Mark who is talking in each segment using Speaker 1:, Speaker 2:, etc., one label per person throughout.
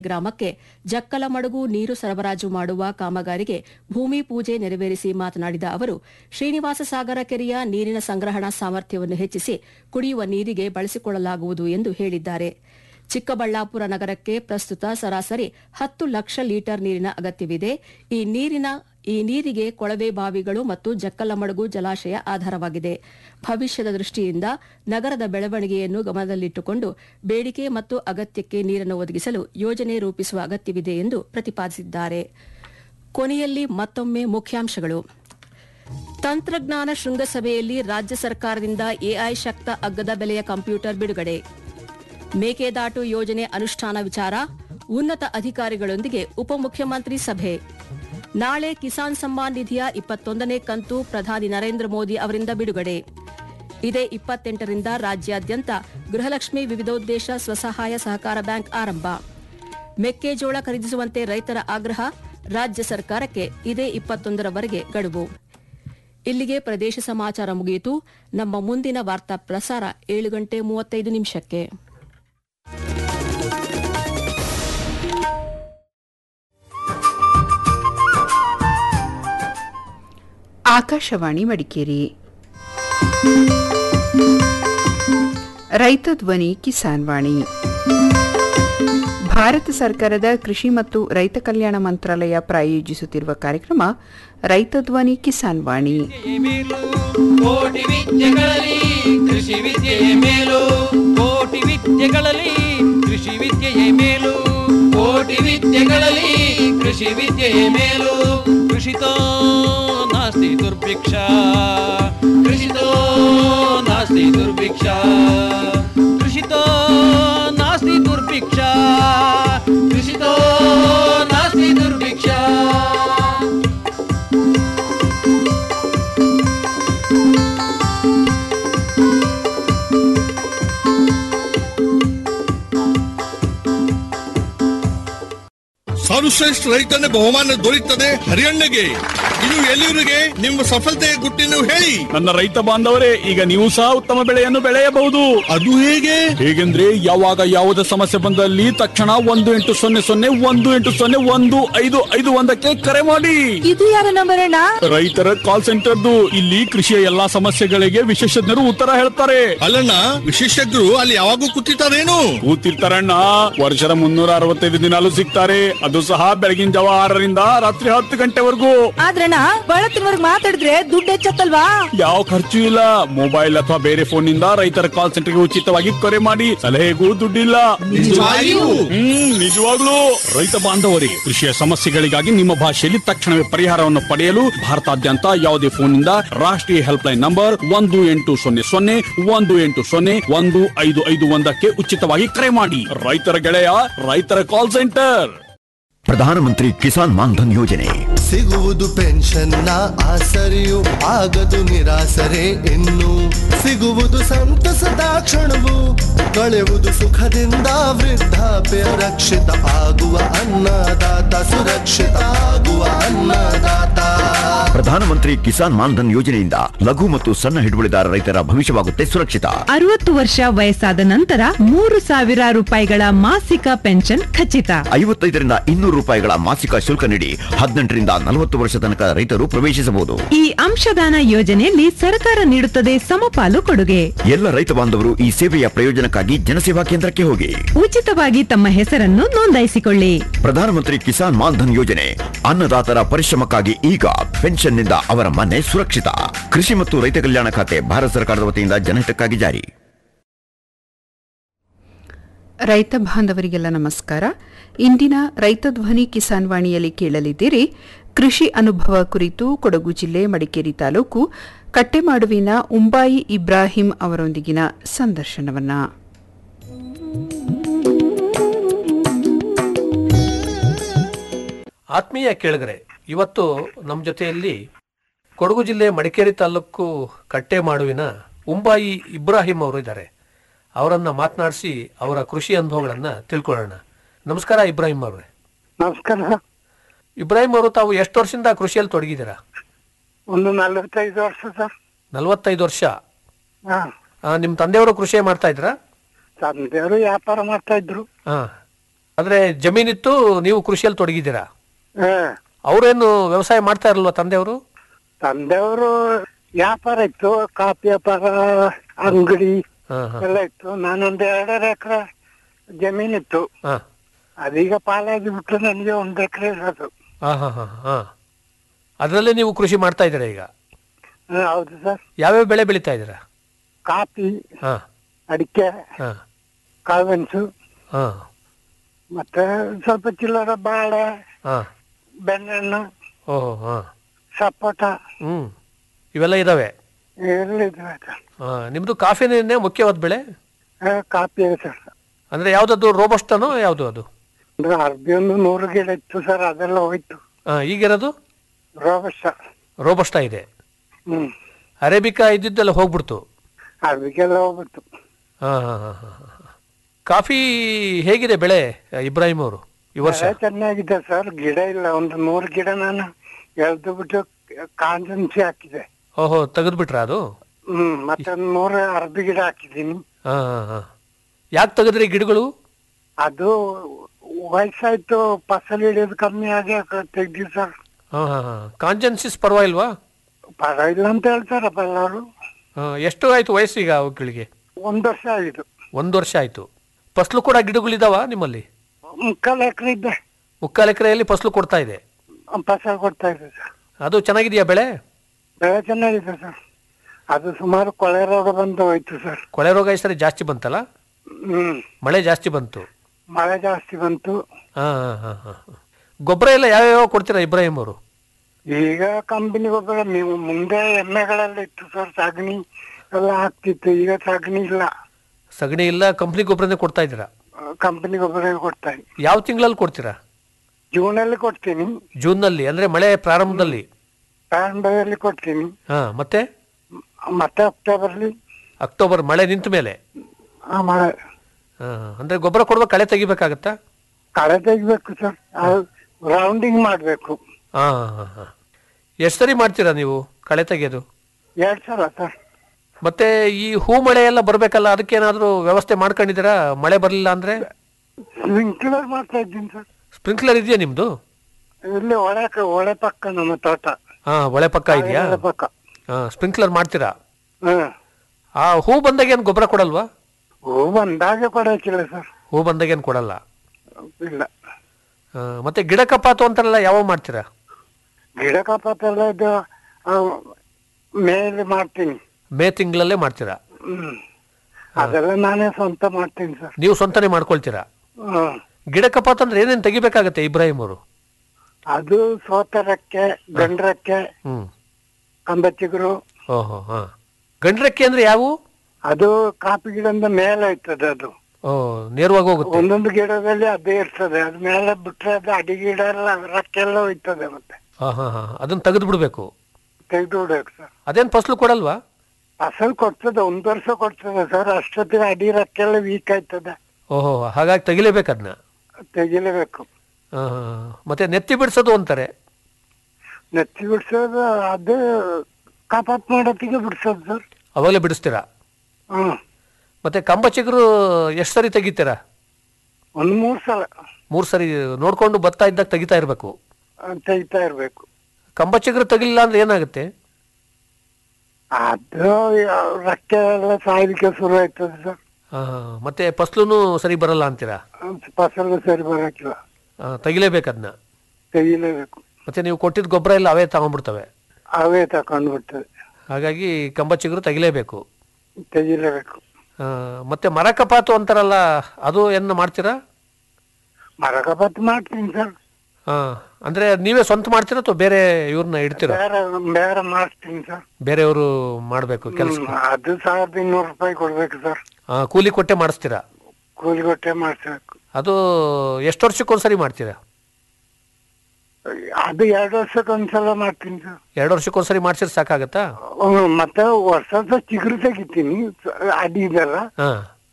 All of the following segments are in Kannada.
Speaker 1: ಗ್ರಾಮಕ್ಕೆ ಜಕ್ಕಲಮಡುಗು ನೀರು ಸರಬರಾಜು ಮಾಡುವ ಕಾಮಗಾರಿಗೆ ಭೂಮಿ ಪೂಜೆ ನೆರವೇರಿಸಿ ಮಾತನಾಡಿದ ಅವರು ಶ್ರೀನಿವಾಸ ಸಾಗರ ಕೆರೆಯ ನೀರಿನ ಸಂಗ್ರಹಣಾ ಸಾಮರ್ಥ್ಯವನ್ನು ಹೆಚ್ಚಿಸಿ ಕುಡಿಯುವ ನೀರಿಗೆ ಬಳಸಿಕೊಳ್ಳಲಾಗುವುದು ಎಂದು ಹೇಳಿದ್ದಾರೆ ಚಿಕ್ಕಬಳ್ಳಾಪುರ ನಗರಕ್ಕೆ ಪ್ರಸ್ತುತ ಸರಾಸರಿ ಹತ್ತು ಲಕ್ಷ ಲೀಟರ್ ನೀರಿನ ಅಗತ್ಯವಿದೆ ಈ ನೀರಿನ ಈ ನೀರಿಗೆ ಕೊಳವೆ ಬಾವಿಗಳು ಮತ್ತು ಜಕ್ಕಲಮಡುಗು ಜಲಾಶಯ ಆಧಾರವಾಗಿದೆ ಭವಿಷ್ಯದ ದೃಷ್ಟಿಯಿಂದ ನಗರದ ಬೆಳವಣಿಗೆಯನ್ನು ಗಮನದಲ್ಲಿಟ್ಟುಕೊಂಡು ಬೇಡಿಕೆ ಮತ್ತು ಅಗತ್ಯಕ್ಕೆ ನೀರನ್ನು ಒದಗಿಸಲು ಯೋಜನೆ ರೂಪಿಸುವ ಅಗತ್ಯವಿದೆ ಎಂದು ಪ್ರತಿಪಾದಿಸಿದ್ದಾರೆ ಕೊನೆಯಲ್ಲಿ ಮತ್ತೊಮ್ಮೆ ಮುಖ್ಯಾಂಶಗಳು ತಂತ್ರಜ್ಞಾನ ಶೃಂಗಸಭೆಯಲ್ಲಿ ರಾಜ್ಯ ಸರ್ಕಾರದಿಂದ ಎಐ ಶಕ್ತ ಅಗ್ಗದ ಬೆಲೆಯ ಕಂಪ್ಯೂಟರ್ ಬಿಡುಗಡೆ ಮೇಕೆದಾಟು ಯೋಜನೆ ಅನುಷ್ಠಾನ ವಿಚಾರ ಉನ್ನತ ಅಧಿಕಾರಿಗಳೊಂದಿಗೆ ಉಪಮುಖ್ಯಮಂತ್ರಿ ಸಭೆ ನಾಳೆ ಕಿಸಾನ್ ಸಮ್ಮಾನ್ ನಿಧಿಯ ಇಪ್ಪತ್ತೊಂದನೇ ಕಂತು ಪ್ರಧಾನಿ ನರೇಂದ್ರ ಮೋದಿ ಅವರಿಂದ ಬಿಡುಗಡೆ ಇದೇ ಇಪ್ಪತ್ತೆಂಟರಿಂದ ರಾಜ್ಯಾದ್ಯಂತ ಗೃಹಲಕ್ಷ್ಮಿ ವಿವಿಧೋದ್ದೇಶ ಸ್ವಸಹಾಯ ಸಹಕಾರ ಬ್ಯಾಂಕ್ ಆರಂಭ ಮೆಕ್ಕೆಜೋಳ ಖರೀದಿಸುವಂತೆ ರೈತರ ಆಗ್ರಹ ರಾಜ್ಯ ಸರ್ಕಾರಕ್ಕೆ ಇದೇ ಇಪ್ಪತ್ತೊಂದರವರೆಗೆ ಗಡುವು ಇಲ್ಲಿಗೆ ಪ್ರದೇಶ ಸಮಾಚಾರ ಮುಗಿಯಿತು ನಮ್ಮ ಮುಂದಿನ ವಾರ್ತಾ ಪ್ರಸಾರ ಏಳು ಗಂಟೆ ಮೂವತ್ತೈದು ನಿಮಿಷಕ್ಕೆ
Speaker 2: ಆಕಾಶವಾಣಿ ಮಡಿಕೇರಿ ರೈತ ಧ್ವನಿ ಕಿಸಾನ್ ವಾಣಿ ಭಾರತ ಸರ್ಕಾರದ ಕೃಷಿ ಮತ್ತು ರೈತ ಕಲ್ಯಾಣ ಮಂತ್ರಾಲಯ ಪ್ರಾಯೋಜಿಸುತ್ತಿರುವ ಕಾರ್ಯಕ್ರಮ ರೈತ ಧ್ವನಿ ಕಿಸಾನ್ ವಾಣಿ
Speaker 3: ಮೇಲು ಕೋಟಿ ವಿದ್ಯೆಗಳಲ್ಲಿ ಕೃಷಿ ವಿದ್ಯೆಯೇ ಮೇಲು ಕೋಟಿ ವಿದ್ಯೆಗಳಲ್ಲಿ ಕೃಷಿ ವಿದ್ಯೆಯೇ ಮೇಲು ಕೋಟಿ ವಿದ್ಯೆಗಳಲ್ಲಿ ಕೃಷಿ ವಿದ್ಯೆಯೇ ಮೇಲು ಕೃಷಿತೋ ನಾಸ್ತಿ ದುರ್ಭಿಕ್ಷ ಕೃಷಿತೋ ನಾಸ್ತಿ ದುರ್ಭಿಕ್ಷ ಕೃಷಿತೋ ನಾಸ್ತಿ ದುರ್ಭಿಕ್ಷ ಕೃಷಿತೋ ನಾಸ್ತಿ ದುರ್ಭಿಕ್ಷ
Speaker 4: ಸರ್ವಶ್ರೇಷ್ಠ ರೈತನ ಬಹುಮಾನ ದೊರೆಯುತ್ತದೆ ಹರಿಯಣ್ಣಗೆ ಇದು ಎಲ್ಲಿವರಿಗೆ ನಿಮ್ಮ ಸಫಲತೆಯ ಗುಟ್ಟಿನ ಹೇಳಿ
Speaker 5: ನನ್ನ ರೈತ ಬಾಂಧವರೇ ಈಗ ನೀವು ಸಹ ಉತ್ತಮ ಬೆಳೆಯನ್ನು ಬೆಳೆಯಬಹುದು
Speaker 4: ಅದು ಹೇಗೆ
Speaker 5: ಹೇಗೆಂದ್ರೆ ಯಾವಾಗ ಯಾವುದೇ ಸಮಸ್ಯೆ ಬಂದಲ್ಲಿ ತಕ್ಷಣ ಒಂದು ಎಂಟು ಸೊನ್ನೆ ಸೊನ್ನೆ ಒಂದು ಎಂಟು ಸೊನ್ನೆ ಒಂದು ಐದು ಐದು ಒಂದಕ್ಕೆ ಕರೆ ಮಾಡಿ
Speaker 6: ಇದು ಯಾರ ನಂಬರ್ ಅಣ್ಣ
Speaker 5: ರೈತರ ಕಾಲ್ ಸೆಂಟರ್ದು ಇಲ್ಲಿ ಕೃಷಿಯ ಎಲ್ಲಾ ಸಮಸ್ಯೆಗಳಿಗೆ ವಿಶೇಷಜ್ಞರು ಉತ್ತರ ಹೇಳ್ತಾರೆ
Speaker 4: ಅಲ್ಲಣ್ಣ ವಿಶೇಷಜ್ಞರು ಅಲ್ಲಿ ಯಾವಾಗೂ ಕೂತಿರ್ತಾರೇನು
Speaker 5: ಕೂತಿರ್ತಾರಣ್ಣ ವರ್ಷದ ಮುನ್ನೂರ ಅರವತ್ತೈದು ದಿನಾಲು ಸಿಗ್ತಾರೆ ಅದು ಸಹ ಬೆಳಗಿನ ಜಾವ ಆರರಿಂದ ರಾತ್ರಿ ಹತ್ತು ಗಂಟೆವರೆಗೂ
Speaker 6: ಆದ್ರಣ್ಣ ಬಳತ್ತಿನವರ್ಗ್ ಮಾತಾಡಿದ್ರೆ ದುಡ್ಡು ಹೆಚ್ಚತ್ತಲ್ವಾ
Speaker 5: ಯಾವ ಖರ್ಚು ಇಲ್ಲ ಮೊಬೈಲ್ ಅಥವಾ ಬೇರೆ ಫೋನ್ ನಿಂದ ರೈತರ ಕಾಲ್ ಸೆಂಟರ್ಗೆ ಉಚಿತವಾಗಿ ಕರೆ ಮಾಡಿ ಸಲಹೆಗೂ ದುಡ್ಡಿಲ್ಲ
Speaker 4: ನಿಜವಾಗಿಯೂ?
Speaker 5: ಹ್ಮ್ ನಿಜವಾಗ್ಲೂ ರೈತ ಬಾಂಧವರೇ ಕೃಷಿಯ ಸಮಸ್ಯೆಗಳಿಗಾಗಿ ನಿಮ್ಮ ಭಾಷೆಯಲ್ಲಿ ತಕ್ಷಣವೇ ಪರಿಹಾರವನ್ನು ಪಡೆಯಲು ಭಾರತಾದ್ಯಂತ ಯಾವುದೇ ಫೋನ್ ನಿಂದ ರಾಷ್ಟ್ರೀಯ ಹೆಲ್ಪ್ ಲೈನ್ ನಂಬರ್ ಒಂದು ಎಂಟು ಸೊನ್ನೆ ಸೊನ್ನೆ ಒಂದು ಎಂಟು ಸೊನ್ನೆ ಒಂದು ಐದು ಐದು ಒಂದಕ್ಕೆ ಉಚಿತವಾಗಿ ಕರೆ ಮಾಡಿ ರೈತರ ಗೆಳೆಯ ರೈತರ ಕಾಲ್ ಸೆಂಟರ್
Speaker 7: ಪ್ರಧಾನಮಂತ್ರಿ ಕಿಸಾನ್ ಮಾನ್ಧನ್ ಯೋಜನೆ
Speaker 8: ಸಿಗುವುದು ಪೆನ್ಷನ್ನ ಆಸರೆಯು ಆಗದು ನಿರಾಸರೆ ಇನ್ನು ಸಿಗುವುದು ಸಂತಸದ ಕ್ಷಣವು ಕಳೆಯುವುದು ಸುಖದಿಂದ ವೃದ್ಧಾಪ್ಯ ರಕ್ಷಿತ ಆಗುವ ಅನ್ನದಾತ ಸುರಕ್ಷಿತ ಆಗುವ ಅನ್ನದಾತ
Speaker 7: ಪ್ರಧಾನಮಂತ್ರಿ ಕಿಸಾನ್ ಮಾನ್ಧನ್ ಯೋಜನೆಯಿಂದ ಲಘು ಮತ್ತು ಸಣ್ಣ ಹಿಡುವಳಿದಾರ ರೈತರ ಭವಿಷ್ಯವಾಗುತ್ತೆ ಸುರಕ್ಷಿತ
Speaker 9: ಅರವತ್ತು ವರ್ಷ ವಯಸ್ಸಾದ ನಂತರ ಮೂರು ಸಾವಿರ ರೂಪಾಯಿಗಳ ಮಾಸಿಕ ಪೆನ್ಷನ್ ಖಚಿತ
Speaker 7: ಐವತ್ತೈದರಿಂದ ಇನ್ನೂರು ರೂಪಾಯಿಗಳ ಮಾಸಿಕ ಶುಲ್ಕ ನೀಡಿ ಹದಿನೆಂಟರಿಂದ ನಲವತ್ತು ವರ್ಷ ತನಕ ರೈತರು ಪ್ರವೇಶಿಸಬಹುದು
Speaker 9: ಈ ಅಂಶದಾನ ಯೋಜನೆಯಲ್ಲಿ ಸರ್ಕಾರ ನೀಡುತ್ತದೆ ಸಮಪಾಲು ಕೊಡುಗೆ
Speaker 7: ಎಲ್ಲ ರೈತ ಬಾಂಧವರು ಈ ಸೇವೆಯ ಪ್ರಯೋಜನಕ್ಕಾಗಿ ಜನಸೇವಾ ಕೇಂದ್ರಕ್ಕೆ ಹೋಗಿ
Speaker 9: ಉಚಿತವಾಗಿ ತಮ್ಮ ಹೆಸರನ್ನು ನೋಂದಾಯಿಸಿಕೊಳ್ಳಿ
Speaker 7: ಪ್ರಧಾನಮಂತ್ರಿ ಕಿಸಾನ್ ಮಾನ್ಧನ್ ಯೋಜನೆ ಅನ್ನದಾತರ ಪರಿಶ್ರಮಕ್ಕಾಗಿ ಈಗ ಪೆನ್ಷನ್ನಿಂದ ಅವರ ಮನೆ ಸುರಕ್ಷಿತ ಕೃಷಿ ಮತ್ತು ರೈತ ಕಲ್ಯಾಣ ಖಾತೆ ಭಾರತ ಸರ್ಕಾರದ ವತಿಯಿಂದ ಜನಹಿತಕ್ಕಾಗಿ ಜಾರಿ
Speaker 2: ರೈತ ಬಾಂಧವರಿಗೆಲ್ಲ ನಮಸ್ಕಾರ ಇಂದಿನ ರೈತ ಧ್ವನಿ ಕಿಸಾನ್ ವಾಣಿಯಲ್ಲಿ ಕೇಳಲಿದ್ದೀರಿ ಕೃಷಿ ಅನುಭವ ಕುರಿತು ಕೊಡಗು ಜಿಲ್ಲೆ ಮಡಿಕೇರಿ ತಾಲೂಕು ಕಟ್ಟೆಮಾಡುವಿನ ಉಂಬಾಯಿ ಇಬ್ರಾಹಿಂ ಅವರೊಂದಿಗಿನ ಸಂದರ್ಶನವನ್ನ
Speaker 10: ಆತ್ಮೀಯ ಕೇಳಿಗರೆ ಇವತ್ತು ನಮ್ಮ ಜೊತೆಯಲ್ಲಿ ಕೊಡಗು ಜಿಲ್ಲೆ ಮಡಿಕೇರಿ ತಾಲೂಕು ಕಟ್ಟೆಮಾಡುವಿನ ಉಂಬಾಯಿ ಇಬ್ರಾಹಿಂ ಅವರು ಇದ್ದಾರೆ ಅವರನ್ನ ಮಾತನಾಡಿಸಿ ಅವರ ಕೃಷಿ ಅನುಭವಗಳನ್ನ ತಿಳ್ಕೊಳ್ಳೋಣ ನಮಸ್ಕಾರ ಇಬ್ರಾಹಿಂ ಅವರೇ
Speaker 11: ನಮಸ್ಕಾರ
Speaker 10: ಇಬ್ರಾಹಿಂ ಅವರು ತಾವು ಎಷ್ಟು ವರ್ಷದಿಂದ ಕೃಷಿಯಲ್ಲಿ ತೊಡಗಿದ್ದೀರಾ
Speaker 11: ಒಂದು ನಲವತ್ತೈದು ವರ್ಷ ಸರ್
Speaker 10: ನಲವತ್ತೈದು ವರ್ಷ
Speaker 11: ಹಾ
Speaker 10: ಆ, ನಿಮ್ಮ ತಂದೆಯವರು ಕೃಷಿ ಮಾಡ್ತಾ ಇದ್ರಾ
Speaker 11: ತಂದೆಯವರು ವ್ಯಾಪಾರ ಮಾಡ್ತಾ ಇದ್ರು
Speaker 10: ಹಾ ಅಂದ್ರೆ ಜಮೀನಿತ್ತು ನೀವು ಕೃಷಿಯಲ್ಲಿ ತೊಡಗಿದ್ದೀರಾ
Speaker 11: ಹಾ
Speaker 10: ಅವ್ರೇನು ವ್ಯವಸಾಯ ಮಾಡ್ತಾ ಇರಲ್ವಾ ತಂದೆಯವರು
Speaker 11: ತಂದೆಯವರು ವ್ಯಾಪಾರ ಇತ್ತು ಕಾಫಿ ವ್ಯಾಪಾರ ಅಂಗಡಿ
Speaker 10: ಹಾ ಹಾ
Speaker 11: ಎಲ್ಲ ಇತ್ತು ನಾನೊಂದ್ ಎರಡೂವರೆ ಎಕರೆ ಜಮೀನಿತ್ತು
Speaker 10: ಹಾ
Speaker 11: ಅದೀಗ ಪಾಲಾಗಿ ಬಿಟ್ಟು ನನಗೆ ಒಂದ್ ಎಕರೆ ಇರೋದು
Speaker 10: ಹಾ ಹಾ ಹಾ ಹಾ ಅದರಲ್ಲೇ ನೀವು ಕೃಷಿ ಮಾಡ್ತಾ ಇದ್ದೀರಾ ಈಗ
Speaker 11: ಹಾ, ಹೌದು ಸರ್
Speaker 10: ಯಾವ್ಯಾವ ಬೆಳೆ ಬೆಳೀತಾ ಇದ್ದೀರಾ
Speaker 11: ಕಾಫಿ
Speaker 10: ಹಾ
Speaker 11: ಅಡಿಕೆ
Speaker 10: ಹಾ
Speaker 11: ಕಾಳುಮೆಣಸು
Speaker 10: ಹಾ
Speaker 11: ಮತ್ತೆ ಸ್ವಲ್ಪ ಚಿಲ್ಲರೆ ಬಾಳೆ
Speaker 10: ಹಾ
Speaker 11: ಬೆಣ್ಣೆಹಣ್ಣು
Speaker 10: ಓಹೋ ಹಾ
Speaker 11: ಸಪೋಟ
Speaker 10: ಹ್ಮ್ ಇವೆಲ್ಲ ಇದಾವೆ
Speaker 11: ಎಲ್ಲ ಇದಾವೆ ಸರ್
Speaker 10: ಹಾ ನಿಮ್ದು ಕಾಫಿನೇ ಮುಖ್ಯವಾದ ಬೆಳೆ
Speaker 11: ಹಾ, ಕಾಫಿ ಇದೆ ಸರ್
Speaker 10: ಅಂದ್ರೆ ಯಾವ್ದದು ರೋಬಸ್ಟನೋ ಯಾವ್ದು ಅದು
Speaker 11: ಅಂದ್ರೆ ಅರ್ಬಿ ಒಂದು ನೂರು ಗಿಡ ಇತ್ತು ಸರ್ ಅದೆಲ್ಲ ಹೋಯ್ತು
Speaker 10: ಹಾ ಈಗಿರೋದು
Speaker 11: ರೋಬಸ್ಟ
Speaker 10: ರೋಬಸ್ಟ ಇದೆ
Speaker 11: ಹ್ಮ್
Speaker 10: ಅರೇಬಿಕಾ ಇದ್ದಿದ್ದೆಲ್ಲ ಹೋಗ್ಬಿಡ್ತು
Speaker 11: ಅರ್ಬಿಗೆಲ್ಲ ಹೋಗ್ಬಿಟ್ಟು
Speaker 10: ಹಾ ಹಾ ಹಾ ಹಾ ಹಾ. ಕಾಫಿ ಹೇಗಿದೆ ಬೆಳೆ ಇಬ್ರಾಹಿಂ ಅವರು ಈ ವರ್ಷ
Speaker 11: ಬೆಳೆ ಚೆನ್ನಾಗಿದೆ ಸರ್ ಗಿಡ ಇಲ್ಲ ಒಂದು ನೂರು ಗಿಡ ನಾನು ಎಳ್ದು ಬಿಟ್ಟು ಕಾಂಜನ್ಸಿ ಹಾಕಿದೆ
Speaker 10: ಓಹೋ ತೆಗೆದ್ಬಿಟ್ರಾ ಅದು
Speaker 11: ಹ್ಮ್ ಮತ್ತೆ ಒಂದ್ ನೂರು ಅರ್ಬಿ ಗಿಡ ಹಾಕಿದ್ದೀನಿ
Speaker 10: ಹಾ ಹಾ ಹಾ ಯಾಕೆ ತೆಗೆದ್ರಿ ಗಿಡಗಳು
Speaker 11: ಅದು ವಯಸ್ಸಾಯ್ತು ಫಸಲು ಹಿಡಿಯೋದು ಕಮ್ಮಿ ಆಗಿ ತೆಗ್ದಿ ಸರ್
Speaker 10: ಹಾ ಹಾ ಹಾ ಕಾನ್ಜನ್ಸಿಸ್ ಪರವಾಗಿಲ್ವಾ
Speaker 11: ಪರವಾಗಿಲ್ಲ ಅಂತ ಹೇಳ್ತಾರಪ್ಪ ಎಲ್ಲರೂ
Speaker 10: ಹಾ, ಎಷ್ಟು ಆಯ್ತು ವಯಸ್ಸು ಈಗ ಅವುಗಳಿಗೆ
Speaker 11: ಒಂದ್ ವರ್ಷ ಆಗಿದ್ದು
Speaker 10: ಒಂದು ವರ್ಷ ಆಯ್ತು ಫಸ್ಲು ಕೂಡ ಗಿಡಗಳಿದಾವ ನಿಮ್ಮಲ್ಲಿ
Speaker 11: ಮುಕ್ಕಾಲು ಎಕರೆ ಇದ್ದೆ
Speaker 10: ಮುಕ್ಕಾಲು ಎಕರೆಯಲ್ಲಿ ಫಸ್ಲು ಕೊಡ್ತಾ ಇದೆ
Speaker 11: ಫಸಲು ಕೊಡ್ತಾ ಇದೆ ಸರ್
Speaker 10: ಅದು ಚೆನ್ನಾಗಿದೆಯಾ ಬೆಳೆ
Speaker 11: ಬೆಳೆ ಚೆನ್ನಾಗಿದೆ ಸರ್ ಅದು ಸುಮಾರು ಕೊಳೆ ರೋಗ ಬಂದು ಹೋಯ್ತು ಸರ್
Speaker 10: ಕೊಳೆ ರೋಗ ಈ ಸರಿ ಜಾಸ್ತಿ ಬಂತಲ್ಲ
Speaker 11: ಹ್ಮ್
Speaker 10: ಮಳೆ ಜಾಸ್ತಿ ಬಂತು
Speaker 11: ಮಳೆ ಜಾಸ್ತಿ ಬಂತು
Speaker 10: ಹಾ ಹಾ ಹಾ ಹಾ ಹಾ. ಗೊಬ್ಬರ ಎಲ್ಲ ಯಾವ್ಯಾವ ಕೊಡ್ತೀರಾ ಇಬ್ರಾಹಿಂ ಅವರು
Speaker 11: ಈಗ ಕಂಪನಿ ಗೊಬ್ಬರ ನೀವು ಮುಂದೆ ಎಮ್ಮೆಗಳೆಲ್ಲ ಇತ್ತು ಸರ್ ಸಗಣಿ ಎಲ್ಲ ಆಗ್ತಿತ್ತು ಈಗ ಸಗಣಿ ಇಲ್ಲ
Speaker 10: ಸಗಣಿ ಇಲ್ಲ ಕಂಪ್ನಿ ಗೊಬ್ಬರನೇ ಕೊಡ್ತಾ ಇದ್ದೀರಾ
Speaker 11: ಕಂಪನಿ ಗೊಬ್ಬರ ಕೊಡ್ತಾ ಇದ್ದೀನಿ
Speaker 10: ಯಾವ ತಿಂಗಳಲ್ಲಿ ಕೊಡ್ತೀರಾ
Speaker 11: ಜೂನಲ್ಲಿ ಕೊಡ್ತೀನಿ
Speaker 10: ಜೂನ್ನಲ್ಲಿ ಅಂದ್ರೆ ಮಳೆ ಪ್ರಾರಂಭದಲ್ಲಿ
Speaker 11: ಪ್ರಾರಂಭದಲ್ಲಿ ಕೊಡ್ತೀನಿ
Speaker 10: ಹಾ ಮತ್ತೆ
Speaker 11: ಮತ್ತೆ ಅಕ್ಟೋಬರ್ಲಿ
Speaker 10: ಅಕ್ಟೋಬರ್ ಮಳೆ ನಿಂತ ಮೇಲೆ
Speaker 11: ಆ ಮಳೆ
Speaker 10: ಹಾ ಅಂದ್ರೆ ಗೊಬ್ಬರ ಕೊಡುವಾಗ ಕಳೆ ತೆಗಿಬೇಕಾಗತ್ತಾ
Speaker 11: ಕಳೆ ತೆಗಿಬೇಕು ಸರ್ ರೌಂಡಿಂಗ್ ಮಾಡ್ಬೇಕು
Speaker 10: ಹಾ ಹಾ ಹಾ ಎಷ್ಟು ಸರಿ ಮಾಡ್ತೀರಾ ನೀವು ಕಳೆ ತೆಗೆಯೋದು
Speaker 11: ಎರಡ್ ಸಲ ಸರ್
Speaker 10: ಮತ್ತೆ ಈ ಹೂ ಮಳೆ ಎಲ್ಲ ಬರ್ಬೇಕಲ್ಲ ಅದಕ್ಕೇನಾದ್ರೂ ವ್ಯವಸ್ಥೆ ಮಾಡ್ಕೊಂಡಿದ್ದೀರಾ ಮಳೆ ಬರಲಿಲ್ಲ ಅಂದ್ರೆ
Speaker 11: ಸ್ಪ್ರಿಂಕ್ಲರ್ ಮಾಡ್ತಾ ಇದ್ದೀನಿ ಸರ್
Speaker 10: ಸ್ಪ್ರಿಂಕ್ಲರ್ ಇದೆಯಾ ನಿಮ್ದು
Speaker 11: ಇಲ್ಲಿ ಒಳೆ ಒಳೆ ಪಕ್ಕ ನಮ್ಮ ತೋಟ
Speaker 10: ಹಾ ಒಳೆ ಪಕ್ಕ ಇದೆಯಾ
Speaker 11: ಒಳೆ ಪಕ್ಕ
Speaker 10: ಹಾ ಸ್ಪ್ರಿಂಕ್ಲರ್ ಮಾಡ್ತೀರಾ
Speaker 11: ಹ್ಮ್
Speaker 10: ಆ ಹೂ ಬಂದಾಗ ಏನು ಗೊಬ್ಬರ ಕೊಡಲ್ವಾ
Speaker 11: ಹೂ ಬಂದಾಗ ಕೊಡೋಕಿಲ್ಲ ಸರ್
Speaker 10: ಹೂ ಬಂದಾಗ ಏನು ಕೊಡಲ್ಲ
Speaker 11: ಇಲ್ಲ
Speaker 10: ಆ, ಮತ್ತೆ ಗಿಡ ಕಪಾತು ಅಂತಾರಲ್ಲ ಯಾವಾಗ ಮಾಡ್ತೀರಾ
Speaker 11: ಗಿಡ ಕಪಾತೆಲ್ಲ ಇದು ಆ, ಮೇಲೆ ಮಾಡ್ತೀನಿ
Speaker 10: ಮೇ ತಿಂಗಳಲ್ಲೇ ಮಾಡ್ತೀರಾ
Speaker 11: ಹ್ಮ್ ಅದೆಲ್ಲ ನಾನೇ ಸ್ವಂತ ಮಾಡ್ತೀನಿ ಸರ್
Speaker 10: ನೀವು ಸ್ವಂತನೇ ಮಾಡ್ಕೊಳ್ತೀರಾ
Speaker 11: ಹ್ಮ್
Speaker 10: ಗಿಡ ಕಪಾತ್ ಅಂದ್ರೆ ಏನೇನು ತೆಗಿಬೇಕಾಗತ್ತೆ ಇಬ್ರಾಹಿಂ ಅವರು
Speaker 11: ಅದು ಸೋತರಕ್ಕೆ ಗಂಡ್ರಕ್ಕೆ
Speaker 10: ಹ್ಮ್
Speaker 11: ಕಂಬಚಿಗುರು
Speaker 10: ಓಹೋ ಹಾ ಗಂಡ್ರೆಕ್ಕೆ ಅಂದ್ರೆ ಯಾವುವು
Speaker 11: ಅದು ಕಾಫಿ ಗಿಡದ ಮೇಲೆ ಇರ್ತದೆ ಅದು
Speaker 10: ಓ ನೇರವಾಗಿ ಹೋಗುತ್ತೆ
Speaker 11: ಒಂದೊಂದು ಗಿಡದಲ್ಲಿ ಅದೇ ಇರ್ತದೆ ಅದ್ ಮೇಲೆ ಬಿಟ್ರೆ ಅದು ಅಡಿ ಗಿಡ ಎಲ್ಲ ರಕ್ಕೆಲ್ಲ ಹೋಯ್ತದೆ ಮತ್ತೆ
Speaker 10: ಹಾ ಹಾ ಹಾ ಅದನ್ನ ತೆಗೆದು ಬಿಡ್ಬೇಕು
Speaker 11: ತೆಗೆದು ಬಿಡ್ಬೇಕು ಸರ್
Speaker 10: ಅದೇನ್ ಫಸ್ಲು ಕೊಡಲ್ವಾ
Speaker 11: ಫಸಲ್ ಕೊಡ್ತದೆ ಒಂದ್ ವರ್ಷ ಕೊಡ್ತದೆ ಸರ್ ಅಷ್ಟೊತ್ತಿಗೆ ಅಡಿ ರಕ್ಕೆಲ್ಲ ವೀಕ್ ಆಯ್ತದೆ
Speaker 10: ಓಹೋ ಹಾಗಾಗಿ ತೆಗಿಲೇಬೇಕು ಅದನ್ನ
Speaker 11: ತೆಗಿಲೇಬೇಕು
Speaker 10: ಮತ್ತೆ ನೆತ್ತಿ ಬಿಡಿಸೋದು ಅಂತಾರೆ
Speaker 11: ನೆತ್ತಿ ಬಿಡ್ಸೋದು ಅದು ಕಪಾತ್ ಮಾಡೋತ್ತಿಗೆ ಬಿಡ್ಸೋದು ಸರ್
Speaker 10: ಅವಾಗಲೇ ಬಿಡಿಸ್ತೀರಾ
Speaker 11: ಹ್ಮ್
Speaker 10: ಮತ್ತೆ ಕಂಬ ಚಿಗುರು ಎಷ್ಟು ಸರಿ ತೆಗಿತೀರಾ
Speaker 11: ಒಂದ್ ಮೂರ್ ಸಲ
Speaker 10: ಮೂರ್ ಸರಿ ನೋಡ್ಕೊಂಡು ಬರ್ತಾ ಇದ್ದಾಗ ತೆಗಿತಾ ಇರ್ಬೇಕು
Speaker 11: ಆ, ತೆಗಿತಾ ಇರ್ಬೇಕು
Speaker 10: ಕಂಬ ಚಿಗುರು ತೆಗಿಲಿಲ್ಲ ಅಂದ್ರೆ ಏನಾಗುತ್ತೆ
Speaker 11: ಅದು ರಕ್ಕೆ ಎಲ್ಲ ಸಾಯ್ಲಿಕ್ಕೆ ಶುರು ಆಯ್ತದೆ ಸರ್
Speaker 10: ಆ, ಮತ್ತೆ ಫಸ್ಲುನು ಸರಿ ಬರಲ್ಲ ಅಂತೀರಾ
Speaker 11: ಫಸಲು ಸರಿ ಬರಕಿಲ್ಲ
Speaker 10: ಆ, ತೆಗಿಲೇಬೇಕು ಅದನ್ನ
Speaker 11: ತೆಗಿಲೇಬೇಕು
Speaker 10: ಮತ್ತೆ ನೀವು ಕೊಟ್ಟಿದ್ದ ಗೊಬ್ಬರ ಎಲ್ಲ ಅವೇ ತಗೊಂಡ್ಬಿಡ್ತವೆ
Speaker 11: ಅವೇ ತಕೊಂಡು ಬಿಡ್ತದೆ
Speaker 10: ಹಾಗಾಗಿ ಕಂಬ ಚಿಗುರು ತೆಗಿಲೇಬೇಕು
Speaker 11: ತೆಗಿಲೇಬೇಕು
Speaker 10: ಆ, ಮತ್ತೆ ಮರ ಕಪಾತು ಅಂತಾರಲ್ಲ ಅದು ಏನು ಮಾಡ್ತೀರಾ
Speaker 11: ಮರ ಕಪಾತ್ ಮಾಡ್ತೀನಿ ಸರ್
Speaker 10: ಆ, ಅಂದ್ರೆ ನೀವೇ ಸ್ವಂತ ಮಾಡ್ತೀರಾ ಅಥವಾ ಬೇರೆ ಇವ್ರನ್ನ ಇಡ್ತೀರಾ
Speaker 11: ಬೇರೆ ಬೇರೆ ಮಾಡ್ತೀನಿ ಸರ್
Speaker 10: ಬೇರೆಯವರು ಮಾಡಬೇಕು ಕೆಲಸ
Speaker 11: ಹ್ಮ್, ಅದು ಸಾವಿರದ ಇನ್ನೂರು ರೂಪಾಯಿ ಕೊಡ್ಬೇಕು ಸರ್
Speaker 10: ಕೂಲಿ ಕೊಟ್ಟೆ ಮಾಡಿಸ್ತೀರಾ
Speaker 11: ಕೂಲಿ ಕೊಟ್ಟೆ ಮಾಡಿಸ್ಬೇಕು
Speaker 10: ಅದು ಎಷ್ಟು ವರ್ಷಕ್ಕೊಂದ್ಸರಿ ಮಾಡ್ತೀರಾ
Speaker 11: ಅದು ಎರಡು ವರ್ಷಕ್ಕೆ ಒಂದ್ಸಲ ಮಾಡ್ತೀನಿ ಸರ್
Speaker 10: ಎರಡು ವರ್ಷಕ್ಕೊಂದ್ಸರಿ ಮಾಡ್ಸಿದ್ರೆ ಸಾಕಾಗತ್ತಾ
Speaker 11: ಹ್ಮ್, ಮತ್ತೆ ವರ್ಷದ ಚಿಗುರು ತೆಗಿತೀನಿ ಸ- ಅಡಿ ಇದೆಲ್ಲ
Speaker 10: ಹಾ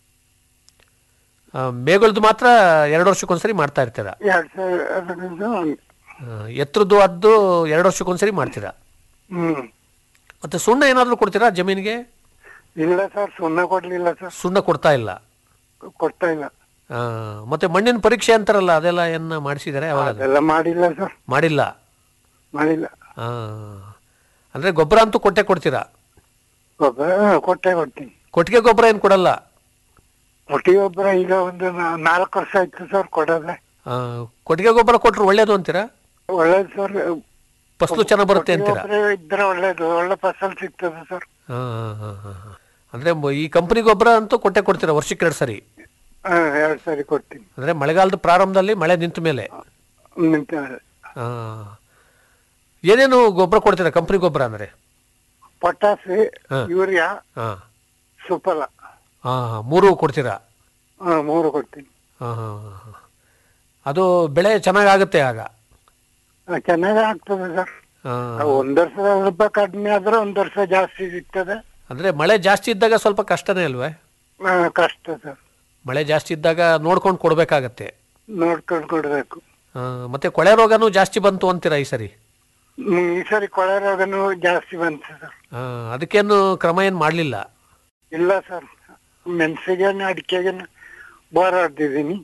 Speaker 10: ಆ, ಮೇಗಳ್ದು ಮಾತ್ರ ಎರಡು ವರ್ಷಕ್ಕೊಂದ್ಸರಿ ಮಾಡ್ತಾ ಇರ್ತೀರಾ
Speaker 11: ಎರಡ್ ಸಾವಿರದ
Speaker 10: ಆ, ಎತ್ರದ್ದು ಅದ್ದು ಎರಡು ವರ್ಷಕ್ಕೊಂದ್ಸರಿ ಮಾಡ್ತೀರಾ
Speaker 11: ಹ್ಮ್
Speaker 10: ಮತ್ತೆ ಸುಣ್ಣ ಏನಾದರೂ ಕೊಡ್ತೀರಾ ಜಮೀನಿಗೆ
Speaker 11: ಇಲ್ಲ ಸರ್ ಸುಣ್ಣ ಕೊಡ್ಲಿಲ್ಲ ಸರ್
Speaker 10: ಸುಣ್ಣ ಕೊಡ್ತಾ ಇಲ್ಲ
Speaker 11: ಕೊಡ್ತಾ ಇಲ್ಲ
Speaker 10: ಆ, ಮತ್ತೆ ಮಣ್ಣಿನ ಪರೀಕ್ಷೆ ಅಂತಾರಲ್ಲ ಅದೆಲ್ಲ ಏನ ಮಾಡಿಸಿದಾರೆ ಅವಾಗ ಅದು?
Speaker 11: ಅದೆಲ್ಲ ಮಾಡಿಲ್ಲ ಸರ್
Speaker 10: ಮಾಡಿಲ್ಲ
Speaker 11: ಮಾಡಿಲ್ಲ
Speaker 10: ಆ, ಅಂದ್ರೆ ಗೊಬ್ಬರ ಅಂತೂ ಕೊಟ್ಟೆ ಕೊಡ್ತೀರಾ
Speaker 11: ಗೊಬ್ಬರ ಹಾ, ಕೊಟ್ಟೆ ಕೊಡ್ತೀನಿ
Speaker 10: ಕೊಟ್ಟಿಗೆ ಗೊಬ್ಬರ ಏನು ಕೊಡಲ್ಲ
Speaker 11: ಒಟ್ಟಿಗೆ ಗೊಬ್ಬರ ಈಗ ಒಂದು ನಾ- ನಾಲ್ಕು ವರ್ಷ ಆಯ್ತು ಸರ್ ಕೊಡೋದೆ
Speaker 10: ಆ, ಕೊಟ್ಟಿಗೆ ಗೊಬ್ಬರ ಕೊಟ್ರು ಒಳ್ಳೇದು ಅಂತೀರಾ
Speaker 11: ಒಳ್ಳೇದು ಸರ್
Speaker 10: ಫಸಲು ಚೆನ್ನಾಗಿ ಬರುತ್ತೆ ಅಂತೀರಾ
Speaker 11: ಗೊಬ್ಬರ ಇದ್ರೆ ಒಳ್ಳೇದು ಒಳ್ಳೆ ಫಸಲ್ ಸಿಗ್ತದೆ ಸರ್
Speaker 10: ಆ, ಆ, ಆ, ಆ. ಅಂದ್ರೆ ಮ- ಈ ಕಂಪನಿ ಗೊಬ್ಬರ ಅಂತೂ ಕೊಟ್ಟೆ ಕೊಡ್ತೀರಾ ವರ್ಷಕ್ಕೆ ಎರಡು ಸರಿ
Speaker 11: ಹಾ ಎರಡು ಸರಿ ಕೊಡ್ತೀನಿ
Speaker 10: ಅಂದ್ರೆ ಮಳೆಗಾಲದ ಪ್ರಾರಂಭದಲ್ಲಿ ಮಳೆ ನಿಂತ ಮೇಲೆ
Speaker 11: ನಿಂತ
Speaker 10: ಆ. ಏನೇನು ಗೊಬ್ಬರ ಕೊಡ್ತೀರಾ ಕಂಪನಿ ಗೊಬ್ಬರ ಅಂದ್ರೆ
Speaker 11: ಪೊಟ್ಯಾಸಿ
Speaker 10: ಹಾ.
Speaker 11: ಯೂರಿಯಾ
Speaker 10: ಹಾ
Speaker 11: ಸುಫಲ
Speaker 10: ಹಾ ಹಾ, ಮೂರು ಕೊಡ್ತೀರಾ
Speaker 11: ಹಾ ಮೂರು ಕೊಡ್ತೀನಿ
Speaker 10: ಹಾ ಹಾ ಹಾ, ಹಾ. ಅದು ಬೆಳೆ ಚೆನ್ನಾಗಾಗುತ್ತೆ ಆಗ
Speaker 11: ಹಾ, ಚೆನ್ನಾಗಿ ಆಗ್ತದೆ ಸರ್
Speaker 10: ಆ,
Speaker 11: ಒಂದ್ ವರ್ಷ ಸ್ವಲ್ಪ ಕಡಿಮೆ ಆದ್ರೆ ಒಂದ್ ವರ್ಷ ಜಾಸ್ತಿ ಸಿಗ್ತದೆ
Speaker 10: ಅಂದ್ರೆ ಮಳೆ ಜಾಸ್ತಿ ಇದ್ದಾಗ ಸ್ವಲ್ಪ ಕಷ್ಟನೇ ಅಲ್ವೇ
Speaker 11: ಹಾ, ಕಷ್ಟ ಸರ್
Speaker 10: ಮಳೆ ಜಾಸ್ತಿ ಇದ್ದಾಗ ನೋಡ್ಕೊಂಡು ಕೊಡ್ಬೇಕಾಗತ್ತೆ
Speaker 11: ನೋಡ್ಕೊಂಡು ಕೊಡ್ಬೇಕು
Speaker 10: ಆ, ಮತ್ತೆ ಕೊಳೆ ರೋಗನೂ ಜಾಸ್ತಿ ಬಂತು ಅಂತೀರಾ ಈ ಸರಿ
Speaker 11: ಹ್ಮ್, ಈ ಸರಿ ಕೊಳೆ ರೋಗನು ಜಾಸ್ತಿ ಬಂತು ಸರ್
Speaker 10: ಆ, ಅದಕ್ಕೇನು ಕ್ರಮ ಏನು ಮಾಡಲಿಲ್ಲ
Speaker 11: ಇಲ್ಲ ಸರ್ ಮೆಣಸಿಗೆ ಅಡಿಕೆಗೆ ಬೋರ್ ಹೊಡೆದಿದ್ದೀನಿ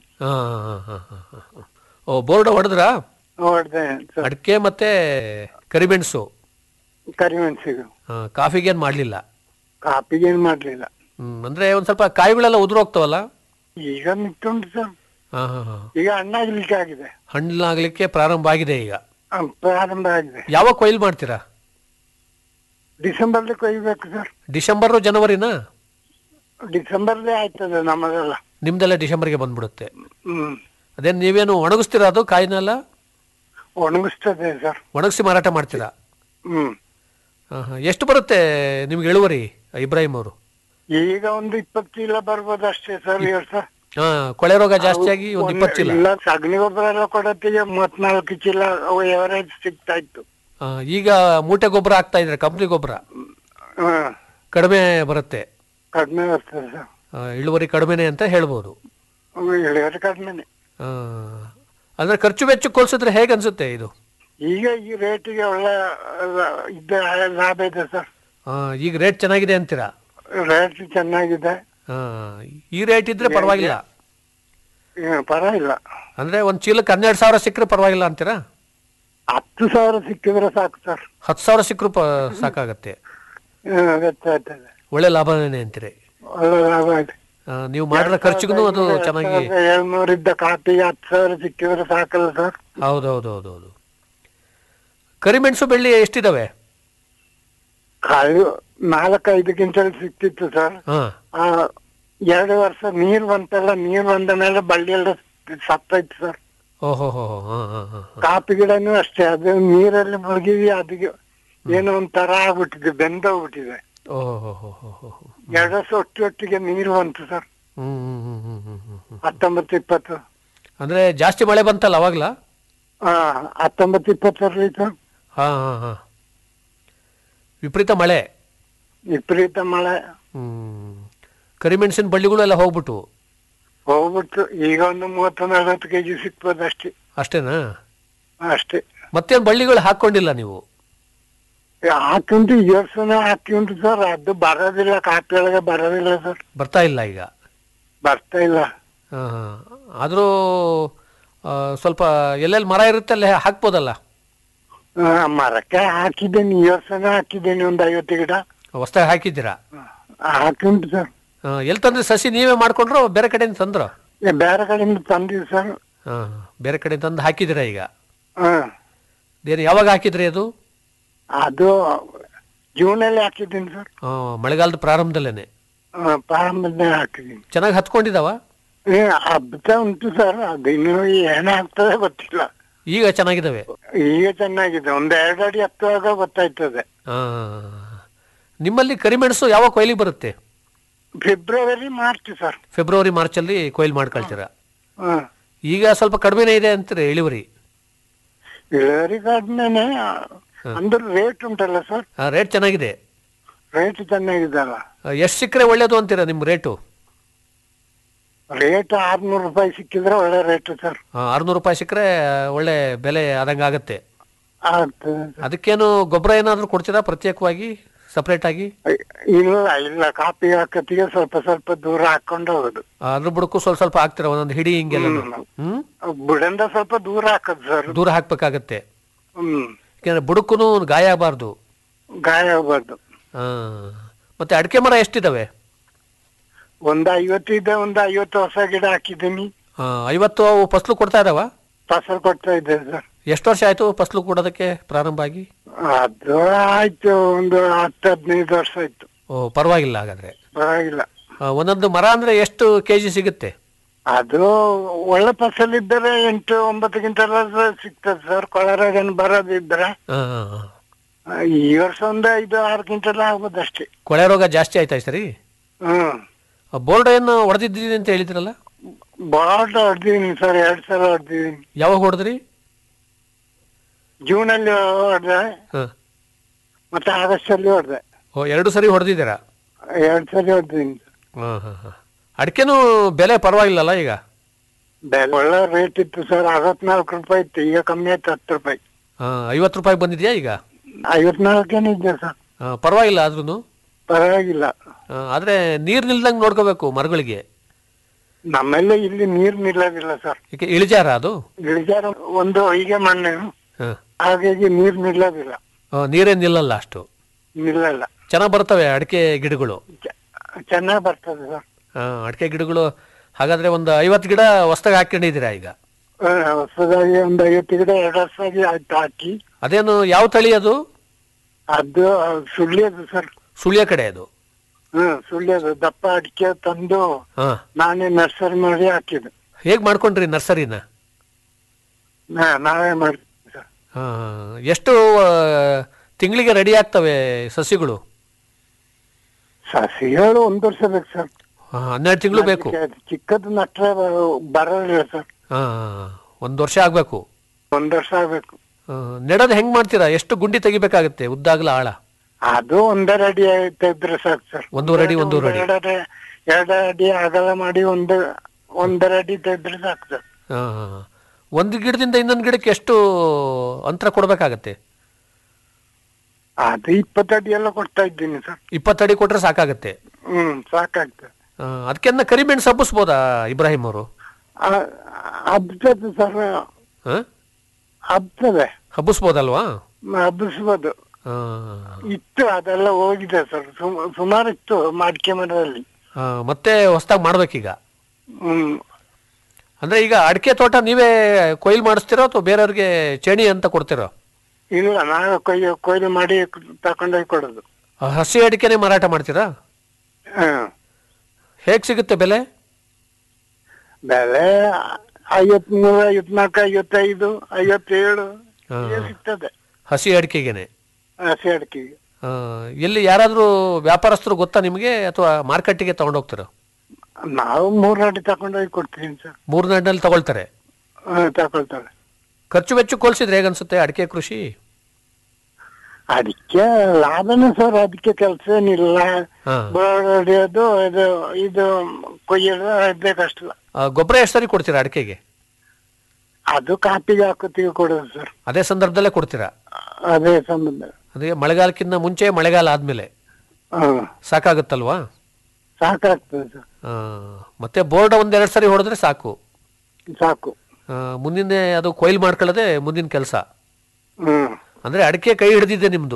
Speaker 10: ಓ ಬೋರ್ಡ್ ಹೊಡೆದ್ರಾ
Speaker 11: ಹೊಡೆದೆ ಸರ್
Speaker 10: ಅಡಿಕೆ ಮತ್ತೆ ಕರಿಮೆಣಸು
Speaker 11: ಕರಿಮೆಣಸಿಗೆ
Speaker 10: ಆ, ಕಾಫಿಗೇನ್ ಮಾಡಲಿಲ್ಲ
Speaker 11: ಕಾಪಿಗೆ ಏನ್ ಮಾಡ್ಲಿಲ್ಲ
Speaker 10: ಹ್ಮ್ ಅಂದ್ರೆ ಒಂದ್ ಸ್ವಲ್ಪ ಕಾಯಿಗಳೆಲ್ಲ ಉದುರೋಗ್ತಾವಲ್ಲ
Speaker 11: ಈಗ ನಿಂತುಂಟು ಸರ್
Speaker 10: ಹಾ ಹಾ ಹಾ
Speaker 11: ಈಗ ಹಣ್ಣಾಗ್ಲಿಕ್ಕೆ ಆಗಿದೆ
Speaker 10: ಹಣ್ಣಾಗ್ಲಿಕ್ಕೆ ಪ್ರಾರಂಭ ಆಗಿದೆ ಈಗ
Speaker 11: ಆ, ಪ್ರಾರಂಭ ಆಗಿದೆ
Speaker 10: ಯಾವಾಗ ಕೊಯ್ಲು ಮಾಡ್ತೀರಾ
Speaker 11: ಡಿಸೆಂಬರ್ಲಿ ಕೊಯ್ಬೇಕು ಸರ್
Speaker 10: ಡಿಸೆಂಬರ್ ಜನವರಿನಾ
Speaker 11: ಡಿಸೆಂಬರ್ಲಿ ಆಯ್ತದೆ ನಮ್ಮದೆಲ್ಲ
Speaker 10: ನಿಮ್ದೆಲ್ಲ ಡಿಸೆಂಬರ್ಗೆ ಬಂದ್ಬಿಡುತ್ತೆ
Speaker 11: ಹ್ಮ್
Speaker 10: ಅದೇನ್ ನೀವೇನು ಒಣಗಿಸ್ತೀರಾ ಅದು ಕಾಯಿನೆಲ್ಲ
Speaker 11: ಒಣಗಿಸ್ತದೆ ಸರ್
Speaker 10: ಒಣಗಿಸಿ ಮಾರಾಟ ಮಾಡ್ತೀರಾ
Speaker 11: ಹ್ಮ್
Speaker 10: ಹಾ, ಹಾ. ಎಷ್ಟು ಬರುತ್ತೆ ನಿಮ್ಗೆ ಇಳುವರಿ ಇಬ್ರಾಹಿಂ ಅವರು
Speaker 11: ಈಗ ಒಂದು ಇಪ್ಪತ್ತು ಚೀಲ ಬರ್ಬೋದು ಅಷ್ಟೇ ಸರ್ ಈ ವರ್ಷ
Speaker 10: ಹಾ ಕೊಳೆ ರೋಗ ಜಾಸ್ತಿ ಆಗಿ ಒಂದು ಇಪ್ಪತ್ತು ಚೀಲ
Speaker 11: ಇಲ್ಲ ಸಗಣಿ ಗೊಬ್ಬರ ಎಲ್ಲ ಕೊಡತ್ತಿಗೆ ಮೂವತ್ನಾಲ್ಕು ಚೀಲ ಎವರೇಜ್ ಸಿಗ್ತಾ ಇತ್ತು
Speaker 10: ಆ, ಈಗ ಮೂಟೆ ಗೊಬ್ಬರ ಹಾಕ್ತಾ ಇದ್ರೆ ಕಂಪ್ನಿ ಗೊಬ್ಬರ
Speaker 11: ಹಾ
Speaker 10: ಕಡಿಮೆ ಬರುತ್ತೆ
Speaker 11: ಕಡಿಮೆ ಬರ್ತದೆ ಸರ್
Speaker 10: ಆ, ಇಳುವರಿ ಕಡಿಮೆನೆ ಅಂತ ಹೇಳ್ಬೋದು
Speaker 11: ಇಳುವರಿ ಕಡಿಮೆನೆ
Speaker 10: ಆ, ಅಂದ್ರೆ ಖರ್ಚು ವೆಚ್ಚಕ್ಕೆ ಹೋಲಿಸಿದ್ರೆ ಹೇಗೆ ಅನ್ಸುತ್ತೆ ಇದು
Speaker 11: ಈಗ ಈ ರೇಟಿಗೆ ಒಳ್ಳೆ ಲ- ಇದ್ದ ಲಾಭ ಇದೆ ಸರ್
Speaker 10: ಆ, ಈಗ ರೇಟ್ ಚೆನ್ನಾಗಿದೆ ಅಂತೀರಾ
Speaker 11: ರೇಟ್ ಚೆನ್ನಾಗಿದೆ
Speaker 10: ಆ, ಈ ರೇಟ್ ಇದ್ರೆ ಪರವಾಗಿಲ್ಲ
Speaker 11: ಏ, ಪರವಾಗಿಲ್ಲ
Speaker 10: ಅಂದ್ರೆ ಒಂದ್ ಚೀಲಕ್ಕೆ ಹನ್ನೆರಡು ಸಾವಿರ ಸಿಕ್ಕರೆ ಪರವಾಗಿಲ್ಲ ಅಂತೀರಾ
Speaker 11: ಹತ್ತು ಸಾವಿರ ಸಿಕ್ಕಿದ್ರೆ ಸಾಕು ಸರ್
Speaker 10: ಹತ್ತು ಸಾವಿರ ಸಿಕ್ಕರು ಪ ಸಾಕಾಗತ್ತೆ
Speaker 11: ಗೊತ್ತಾಗ್ತದೆ
Speaker 10: ಒಳ್ಳೆ ಲಾಭನೇ ಅಂತೀರಿ
Speaker 11: ಒಳ್ಳೆ ಲಾಭ ಇದೆ
Speaker 10: ಆ, ನೀವು ಮಾಡಿರೋ ಖರ್ಚಿಗೂ ಅದು ಚೆನ್ನಾಗಿ
Speaker 11: ಏಳ್ನೂರ ಇದ್ದ ಕಾಪಿಗೆ ಹತ್ತು ಸಾವಿರ ಸಿಕ್ಕಿದ್ರೆ ಸಾಕಲ್ಲ ಸರ್
Speaker 10: ಹೌದೌದು ಹೌದೌದು ಕರಿಮೆಣಸು ಬೆಳ್ಳಿ ಎಷ್ಟಿದಾವೆ
Speaker 11: ಕಾಳು ನಾಲ್ಕೈದು ಕ್ವಿಂಟಲ್ ಸಿಕ್ತಿತ್ತು ಸರ್
Speaker 10: ಹಾ
Speaker 11: ಆ ಎರಡು ವರ್ಷ ನೀರ್ ಬಂತಲ್ಲ ನೀರ್ ಬಂದ ಮೇಲೆ ಬಳ್ಳಿ ಎಲ್ಲ ಸತ್ತೈತು ಸರ್
Speaker 10: ಓಹೋ ಹೋ ಹೋ ಹಾ ಹಾ ಹಾ
Speaker 11: ಕಾಪಿ ಗಿಡನೂ ಅಷ್ಟೇ ಅದು ನೀರಲ್ಲಿ ಮುಳುಗಿವಿ ಅದಕ್ಕೆ ಏನೋ ಒಂಥರ ಆಗ್ಬಿಟ್ಟಿದೆ ಬೆಂದೋಗ್ಬಿಟ್ಟಿದೆ
Speaker 10: ಓಹೋ ಹೋ ಹೋ ಹೋ ಹೋ ಹೋ.
Speaker 11: ಎರಡು ವರ್ಷ ಒಟ್ಟೊಟ್ಟಿಗೆ ನೀರು ಬಂತು ಸರ್
Speaker 10: ಹ್ಮ್ ಹ್ಮ್ ಹ್ಮ್ ಹ್ಮ್ ಹ್ಮ್ ಹ್ಮ್ ಹ್ಮ್.
Speaker 11: ಹತ್ತೊಂಬತ್ತು ಇಪ್ಪತ್ತು
Speaker 10: ಅಂದ್ರೆ ಜಾಸ್ತಿ ಮಳೆ ಬಂತಲ್ಲ ಅವಾಗ್ಲ
Speaker 11: ಹಾ ಹತ್ತೊಂಬತ್ತು ಇಪ್ಪತ್ತರಲ್ಲಿ ಸರ್
Speaker 10: ಹಾ ಹಾ ಹಾ ವಿಪರೀತ ಮಳೆ
Speaker 11: ವಿಪರೀತ ಮಳೆ
Speaker 10: ಹ್ಮ್ ಕರಿಮೆಣಸಿನ ಬಳ್ಳಿಗಳು ಎಲ್ಲ ಹೋಗ್ಬಿಟ್ಟು
Speaker 11: ಹೋಗ್ಬಿಟ್ಟು ಈಗ ಒಂದು ಮೂವತ್ತು ನಲವತ್ತು ಕೆಜಿ ಸಿಕ್ಬೋದು ಅಷ್ಟೇ
Speaker 10: ಅಷ್ಟೇನಾ
Speaker 11: ಅಷ್ಟೇ
Speaker 10: ಮತ್ತೇನ್ ಬಳ್ಳಿಗಳು ಹಾಕೊಂಡಿಲ್ಲ ನೀವು
Speaker 11: ಹಾಕಿ ಉಂಟು ಈ ವರ್ಷನೇ ಹಾಕಿ ಉಂಟು ಸರ್ ಅದು ಬರೋದಿಲ್ಲ ಕಾಪಿ ಒಳಗೆ ಬರೋದಿಲ್ಲ ಸರ್
Speaker 10: ಬರ್ತಾ ಇಲ್ಲ ಈಗ
Speaker 11: ಬರ್ತಾ ಇಲ್ಲ
Speaker 10: ಹಾ ಹಾ ಆದ್ರೂ ಆ, ಸ್ವಲ್ಪ ಎಲ್ಲೆಲ್ಲಿ ಮರ ಇರುತ್ತೆ ಅಲ್ಲೇ ಹಾಕ್ಬೋದಲ್ಲ
Speaker 11: ಆ, ಮರಕ್ಕೆ ಹಾಕಿದ್ದೇನೆ ಈ ವರ್ಷನೇ ಹಾಕಿದ್ದೇನೆ ಒಂದು ಐವತ್ತು ಗಿಡ
Speaker 10: ಹೊಸ್ದಾಗಿ ಹಾಕಿದ್ದೀರಾ
Speaker 11: ಹಾಕಿ ಉಂಟು ಸರ್
Speaker 10: ಆ, ಎಲ್ಲಿ ತಂದ್ರಿ ಸಸಿ ನೀವೇ ಮಾಡ್ಕೊಂಡ್ರು ಬೇರೆ ಕಡೆಯಿಂದ ತಂದ್ರ
Speaker 11: ಏ, ಬೇರೆ ಕಡೆಯಿಂದ ತಂದಿವಿ ಸರ್
Speaker 10: ಹಾ ಬೇರೆ ಕಡೆ ತಂದು ಹಾಕಿದ್ದೀರಾ ಈಗ
Speaker 11: ಹಾ
Speaker 10: ಏನು ಯಾವಾಗ ಹಾಕಿದ್ರಿ ಅದು
Speaker 11: ಅದು ಜೂನಲ್ಲಿ ಹಾಕಿದ್ದೀನಿ ಸರ್
Speaker 10: ಆ, ಮಳೆಗಾಲದ ಪ್ರಾರಂಭದಲ್ಲೇನೆ
Speaker 11: ಆ, ಪ್ರಾರಂಭದಲ್ಲಿ ಹಾಕಿದ್ದೀನಿ
Speaker 10: ಚೆನ್ನಾಗಿ ಹತ್ಕೊಂಡಿದಾವ
Speaker 11: ಏ ಹಬ್ಬತ ಉಂಟು ಸರ್ ಅದು ಇನ್ನು ಏನಾಗ್ತದೆ ಗೊತ್ತಿಲ್ಲ
Speaker 10: ಈಗ ಚೆನ್ನಾಗಿದಾವೆ
Speaker 11: ಈಗ ಚೆನ್ನಾಗಿದೆ ಒಂದ್ ಎರಡು ಅಡಿ ಹತ್ತುವಾಗ ಗೊತ್ತಾಯ್ತದೆ
Speaker 10: ಆ, ನಿಮ್ಮಲ್ಲಿ ಕರಿಮೆಣಸು ಯಾವಾಗ ಕೊಯ್ಲಿಗೆ ಬರುತ್ತೆ
Speaker 11: ಫೆಬ್ರವರಿ ಮಾರ್ಚ್ ಸರ್
Speaker 10: ಫೆಬ್ರವರಿ ಮಾರ್ಚಲ್ಲಿ ಕೊಯ್ಲು ಮಾಡ್ಕೊಳ್ತೀರಾ
Speaker 11: ಹಾ
Speaker 10: ಈಗ ಸ್ವಲ್ಪ ಕಡಿಮೆನೇ ಇದೆ ಅಂತೀರಿ ಇಳುವರಿ
Speaker 11: ಇಳುವರಿ ಕಡಿಮೆನೆ ಅಂದ್ರೆ ರೇಟ್ ಉಂಟಲ್ಲ ಸರ್
Speaker 10: ರೇಟ್ ಚೆನ್ನಾಗಿದೆ
Speaker 11: ರೇಟ್ ಚೆನ್ನಾಗಿದಲ್ಲ
Speaker 10: ಎಷ್ಟು ಸಿಕ್ಕರೆ ಒಳ್ಳೇದು ಅಂತೀರಾ ನಿಮ್ಮ ರೇಟು
Speaker 11: ರೇಟ್ ಆರ್ನೂರು ರೂಪಾಯಿ ಸಿಕ್ಕಿದ್ರೆ ಒಳ್ಳೆ ರೇಟ್ ಸರ್
Speaker 10: ಆರ್ನೂರು ರೂಪಾಯಿ ಸಿಕ್ಕರೆ ಒಳ್ಳೆ ಬೆಲೆ ಆದಂಗೆ ಆಗುತ್ತೆ
Speaker 11: ಆಗ್ತದೆ
Speaker 10: ಅದಕ್ಕೇನು ಗೊಬ್ಬರ ಏನಾದರೂ ಕೊಡ್ತೀರಾ ಪ್ರತ್ಯೇಕವಾಗಿ ಸಪರೇಟ್ ಆಗಿ
Speaker 11: ಇಲ್ಲ ಇಲ್ಲ ಕಾಪಿ ಹಾಕತ್ತಿಗೆ ಸ್ವಲ್ಪ ಸ್ವಲ್ಪ ದೂರ ಹಾಕೊಂಡು ಹೋಗುದು
Speaker 10: ಆ, ಅದ್ರ ಬುಡಕ್ಕೂ ಸ್ವಲ್ಪ ಸ್ವಲ್ಪ ಹಾಕ್ತೀರಾ ಒಂದೊಂದು ಹಿಡಿ ಹಿಂಗೆಲ್ಲ ಹ್ಮ್
Speaker 11: ಬುಡಂದ ಸ್ವಲ್ಪ ದೂರ ಹಾಕದ್ ಸರ್
Speaker 10: ದೂರ ಹಾಕ್ಬೇಕಾಗತ್ತೆ
Speaker 11: ಹ್ಮ್
Speaker 10: ಯಾಕಂದ್ರೆ ಬುಡಕ್ಕೂ ಗಾಯ ಆಗಬಾರ್ದು
Speaker 11: ಗಾಯ ಆಗ್ಬಾರ್ದು
Speaker 10: ಆ, ಮತ್ತೆ ಅಡಿಕೆ ಮರ ಎಷ್ಟಿದಾವೆ
Speaker 11: ಒಂದ್ ಐವತ್ತು ಇದೆ ಒಂದ್ ಐವತ್ತು ಹೊಸ ಗಿಡ ಹಾಕಿದ್ದೀನಿ
Speaker 10: ಆ, ಐವತ್ತು ಅವು ಫಸ್ಲು ಕೊಡ್ತಾ ಇದಾವ
Speaker 11: ಫಸಲ್ ಕೊಡ್ತಾ ಇದೆ ಸರ್
Speaker 10: ಎಷ್ಟು ವರ್ಷ ಆಯ್ತು ಫಸ್ಲು ಕೊಡೋದಕ್ಕೆ ಪ್ರಾರಂಭ ಆಗಿ
Speaker 11: ಅದು ಆಯ್ತು ಒಂದು ಹತ್ತು ಹದಿನೈದು ವರ್ಷ ಆಯ್ತು
Speaker 10: ಓ ಪರವಾಗಿಲ್ಲ ಹಾಗಾದ್ರೆ
Speaker 11: ಪರವಾಗಿಲ್ಲ
Speaker 10: ಆ, ಒಂದೊಂದು ಮರ ಅಂದ್ರೆ ಎಷ್ಟು ಕೆಜಿ ಸಿಗುತ್ತೆ
Speaker 11: ಅದು ಒಳ್ಳೆ ಫಸಲ್ ಇದ್ದರೆ ಎಂಟು ಒಂಬತ್ತು ಕ್ವಿಂಟಲ್ ಸಿಗ್ತದೆ ಸರ್ ಕೊಳರಾಗನ್ ಬರೋದಿದ್ರೆ
Speaker 10: ಆ, ಆ, ಆ.
Speaker 11: ಆ, ಈ ವರ್ಷ ಒಂದು ಐದು ಆರು ಕ್ವಿಂಟಲ್ ಆಗ್ಬೋದು ಅಷ್ಟೇ
Speaker 10: ಕೊಳೆ ರೋಗ ಜಾಸ್ತಿ ಆಯ್ತಾ ಈ ಸರಿ
Speaker 11: ಹ್ಮ್
Speaker 10: ಬೋರ್ಡ್ ಏನು ಹೊಡೆದಿದ್ದೀನಿ ಅಂತ ಹೇಳಿದ್ರಲ್ಲ
Speaker 11: ಬಾಳ ಹೊಡ್ದಿದ್ದೀನಿ ಸರ್ ಎರಡ್ ಸಲ ಹೊಡ್ದಿದ್ದೀನಿ
Speaker 10: ಯಾವಾಗ ಹೊಡೆದ್ರಿ
Speaker 11: ಜೂನ್ ಅಲ್ಲಿ ಹೊಡೆದೆ
Speaker 10: ಹ.
Speaker 11: ಮತ್ತೆ ಆಗಸ್ಟ್ ಅಲ್ಲಿ ಹೊಡೆದೆ
Speaker 10: ಓ ಎರಡು ಸರಿ ಹೊಡೆದಿದ್ದೀರಾ
Speaker 11: ಎರಡ್ ಸಲ ಹೊಡ್ದಿದ್ದೀನಿ
Speaker 10: ಹಾಂ ಹಾಂ ಹಾಂ ಅಡಿಕೆನೂ ಬೆಲೆ ಪರವಾಗಿಲ್ಲಲ್ಲ ಈಗ
Speaker 11: ಬೆಲೆ ಒಳ್ಳೆ ರೇಟ್ ಇತ್ತು ಸರ್ ಅರವತ್ನಾಲ್ಕು ರೂಪಾಯಿ ಇತ್ತು ಈಗ ಕಮ್ಮಿ ಆಯ್ತು ಹತ್ತು ರೂಪಾಯಿ
Speaker 10: ಹಾಂ ಐವತ್ತು ರೂಪಾಯಿ ಬಂದಿದೆಯಾ ಈಗ
Speaker 11: ಐವತ್ನಾಲ್ಕೇನು ಇದೆ ಸರ್
Speaker 10: ಆ, ಪರವಾಗಿಲ್ಲ ಆದ್ರೂ
Speaker 11: ಪರವಾಗಿಲ್ಲ
Speaker 10: ಆದರೆ ನೀರು ನಿಲ್ದಂಗೆ ನೋಡ್ಕೋಬೇಕು ಮರಗಳಿಗೆ
Speaker 11: ನಮ್ಮೆಲ್ಲ ಇಲ್ಲಿ ನೀರ್ ನಿಲ್ಲೋದಿಲ್ಲ ಸರ್
Speaker 10: ಈಗ ಇಳಿಜಾರ ಅದು
Speaker 11: ಇಳಿಜಾರ ಒಂದು ಹೀಗೆ ಮಣ್ಣು
Speaker 10: ಹಾಂ
Speaker 11: ಹಾಗಾಗಿ ನೀರ್ ನಿಲ್ಲೋದಿಲ್ಲ
Speaker 10: ನೀರೇನು ನಿಲ್ಲಲ್ಲ ಅಷ್ಟು
Speaker 11: ನಿಲ್ಲಲ್ಲ
Speaker 10: ಚೆನ್ನಾಗಿ ಬರ್ತವೆ ಅಡಿಕೆ ಗಿಡಗಳು
Speaker 11: ಚೆನ್ನಾಗ್ ಬರ್ತದೆ ಸರ್
Speaker 10: ಆ, ಅಡಿಕೆ ಗಿಡಗಳು ಹಾಗಾದ್ರೆ ಒಂದು ಐವತ್ತು ಗಿಡ ಹೊಸ್ದಾಗಿ ಹಾಕೊಂಡಿದ್ದೀರಾ ಈಗ
Speaker 11: ಆ, ಹೊಸದಾಗಿ ಒಂದು ಐವತ್ತು ಗಿಡ ಎರಡು ವರ್ಷ ಆಗಿ ಆಯ್ತು ಹಾಕಿ
Speaker 10: ಅದೇನು ಯಾವ ತಳಿ ಅದು
Speaker 11: ಅದು ಸುಳ್ಳಿಯದು ಸರ್
Speaker 10: ಸುಳ್ಯ ಕಡೆ ಅದು
Speaker 11: ಹ್ಮ್ ಸುಳ್ಳಿಯದು ದಪ್ಪ ಅಡಿಕೆ ತಂದು
Speaker 10: ಹಾಂ
Speaker 11: ನಾನೇ ನರ್ಸರಿ ಮಾಡಿ ಹಾಕಿದ್ದು
Speaker 10: ಹೇಗೆ ಮಾಡ್ಕೊಂಡ್ರಿ ನರ್ಸರಿನ
Speaker 11: ನಾ- ನಾವೇ ಮಾಡಿ ಸರ್
Speaker 10: ಆ, ಎಷ್ಟು ತಿಂಗಳಿಗೆ ರೆಡಿ ಆಗ್ತವೆ ಸಸಿಗಳು
Speaker 11: ಸಸಿಗಳು ಒಂದ್ ವರ್ಷ ಬೇಕು ಸರ್
Speaker 10: ಆ, ಹನ್ನೆರಡು ತಿಂಗಳು ಬೇಕು
Speaker 11: ಚಿಕ್ಕದು ನಟ್ರೆ ಬರೋದಿಲ್ಲ ಸರ್
Speaker 10: ಆ, ಒಂದು ವರ್ಷ ಆಗಬೇಕು
Speaker 11: ಒಂದ್ ವರ್ಷ ಆಗ್ಬೇಕು
Speaker 10: ನೆಡೋದು ಹೆಂಗ್ ಮಾಡ್ತೀರಾ ಎಷ್ಟು ಗುಂಡಿ ತೆಗಿಬೇಕಾಗತ್ತೆ ಉದ್ದಾಗಲ ಆಳ
Speaker 11: ಅದು ಒಂದರ ಅಡಿ ತೆಗೆದ್ರೆ ಸಾಕು ಸರ್
Speaker 10: ಒಂದೂವರೆ ಅಡಿ, ಒಂದೂವರೆ ಅಡಿ.
Speaker 11: ಎರಡರ ಎರಡು ಅಡಿ ಅಗಲ ಮಾಡಿ ಒಂದು ಒಂದರ ಅಡಿ ತೆಗೆದ್ರೆ ಸಾಕು ಸರ್
Speaker 10: ಆ, ಒಂದು ಗಿಡದಿಂದ ಇನ್ನೊಂದು ಗಿಡಕ್ಕೆ ಎಷ್ಟು ಅಂತರ ಕೊಡಬೇಕಾಗತ್ತೆ
Speaker 11: ಅದು ಇಪ್ಪತ್ತು ಅಡಿ ಎಲ್ಲ ಕೊಡ್ತಾ ಇದ್ದೀನಿ ಸರ್
Speaker 10: ಇಪ್ಪತ್ತಡಿ ಕೊಟ್ರೆ ಸಾಕಾಗತ್ತೆ
Speaker 11: ಹ್ಮ್ ಸಾಕಾಗ್ತದೆ
Speaker 10: ಅದಕ್ಕೆನ್ನ ಕರಿಮೆಣಸು ಹಬ್ಬಿಸ್ಬೋದಾ ಇಬ್ರಾಹಿಂ ಅವರು
Speaker 11: ಆ- ಹಬ್ತದೆ ಸರ್
Speaker 10: ಆ?
Speaker 11: ಹಬ್ತದೆ
Speaker 10: ಹಬ್ಬಿಸ್ಬೋದಲ್ವಾ
Speaker 11: ಹಬ್ಬಿಸ್ಬೋದು
Speaker 10: ಆ,
Speaker 11: ಇತ್ತು ಅದೆಲ್ಲ ಹೋಗಿದೆ ಸರ್ ಸುಮಾರು ಇತ್ತು ಮಾಡಿಕೆ ಮರದಲ್ಲಿ
Speaker 10: ಆ, ಮತ್ತೆ ಹೊಸ್ದಾಗಿ ಮಾಡ್ಬೇಕೀಗ
Speaker 11: ಹ್ಮ್
Speaker 10: ಅಂದ್ರೆ ಈಗ ಅಡಿಕೆ ತೋಟ ನೀವೇ ಕೊಯ್ಲು ಮಾಡಿಸ್ತೀರೋ ಅಥವಾ ಬೇರೆಯವ್ರಿಗೆ ಚೇಣಿ ಅಂತ ಕೊಡ್ತೀರೋ
Speaker 11: ಇಲ್ಲ ನಾವೇ ಕೊಯ್ಲು ಕೊಯ್ಲು ಮಾಡಿ ತಕೊಂಡೋಗಿ ಕೊಡೋದು
Speaker 10: ಆ, ಹಸಿ ಅಡಿಕೆನೆ ಮಾರಾಟ ಮಾಡ್ತೀರಾ
Speaker 11: ಹ್ಮ್
Speaker 10: ಹೇಗ್ ಸಿಗುತ್ತೆ ಬೆಲೆ
Speaker 11: ಬೆಲೆ ಐವತ್ಮೂರು ಐವತ್ನಾಲ್ಕು ಐವತ್ತೈದು ಐವತ್ತೇಳು
Speaker 10: ಆ,
Speaker 11: ಹೀಗೆ ಸಿಗ್ತದೆ
Speaker 10: ಹಸಿ ಅಡಿಕೆಗೆನೆ
Speaker 11: ಹಸಿ ಅಡಿಕೆಗೆ
Speaker 10: ಆ, ಎಲ್ಲಿ ಯಾರಾದ್ರೂ ವ್ಯಾಪಾರಸ್ಥರು ಗೊತ್ತಾ ನಿಮಗೆ ಅಥವಾ ಮಾರ್ಕೆಟಿಗೆ ತಗೊಂಡೋಗ್ತೀರಾ
Speaker 11: ನಾವು ಮೂರು ಅಡಿ ತಕೊಂಡೋಗಿ ಕೊಡ್ತೀವಿ ಸರ್
Speaker 10: ಮೂರ್ನಾಡಿನಲ್ಲಿ ತಗೊಳ್ತಾರೆ
Speaker 11: ಹ್ಮ್, ತಕೊಳ್ತಾರೆ
Speaker 10: ಖರ್ಚು ವೆಚ್ಚ ಹೋಲಿಸಿದ್ರೆ ಹೇಗನ್ಸುತ್ತೆ ಅಡಿಕೆ ಕೃಷಿ
Speaker 11: ಅದಕ್ಕೆ ಲಾಭನೇ ಸರ್ ಅದಕ್ಕೆ ಕೆಲಸ ಏನಿಲ್ಲ
Speaker 10: ಹಾ.
Speaker 11: ಬೋರ್ಡ್ ಹೊಡೆಯೋದು ಇದು ಇದು ಕೊಯ್ಯೋದು ಇದೇ ಕಷ್ಟ
Speaker 10: ಆ, ಗೊಬ್ಬರ ಎಷ್ಟು ಸರಿ ಕೊಡ್ತೀರಾ ಅಡಿಕೆಗೆ
Speaker 11: ಅದು ಕಾಪಿಗೆ ಹಾಕೋತಿಗೆ ಕೊಡೋದು ಸರ್
Speaker 10: ಅದೇ ಸಂದರ್ಭದಲ್ಲೇ ಕೊಡ್ತೀರಾ
Speaker 11: ಅದೇ ಸಂಬಂಧ
Speaker 10: ಅದೇ ಮಳೆಗಾಲಕ್ಕಿಂತ ಮುಂಚೆ ಮಳೆಗಾಲ ಆದ್ಮೇಲೆ
Speaker 11: ಹ್ಮ್
Speaker 10: ಸಾಕಾಗುತ್ತಲ್ವಾ
Speaker 11: ಸಾಕಾಗ್ತದೆ ಸರ್
Speaker 10: ಆ, ಮತ್ತೆ ಬೋರ್ಡ್ ಒಂದೆರಡು ಸರಿ ಹೊಡೆದ್ರೆ ಸಾಕು
Speaker 11: ಸಾಕು
Speaker 10: ಆ, ಮುಂದಿನ ಅದು ಕೊಯ್ಲು ಮಾಡ್ಕೊಳ್ಳೋದೇ ಮುಂದಿನ ಕೆಲಸ
Speaker 11: ಹ್ಮ್
Speaker 10: ಅಂದ್ರೆ ಅಡಿಕೆ ಕೈ ಹಿಡಿದಿದೆ ನಿಮ್ದು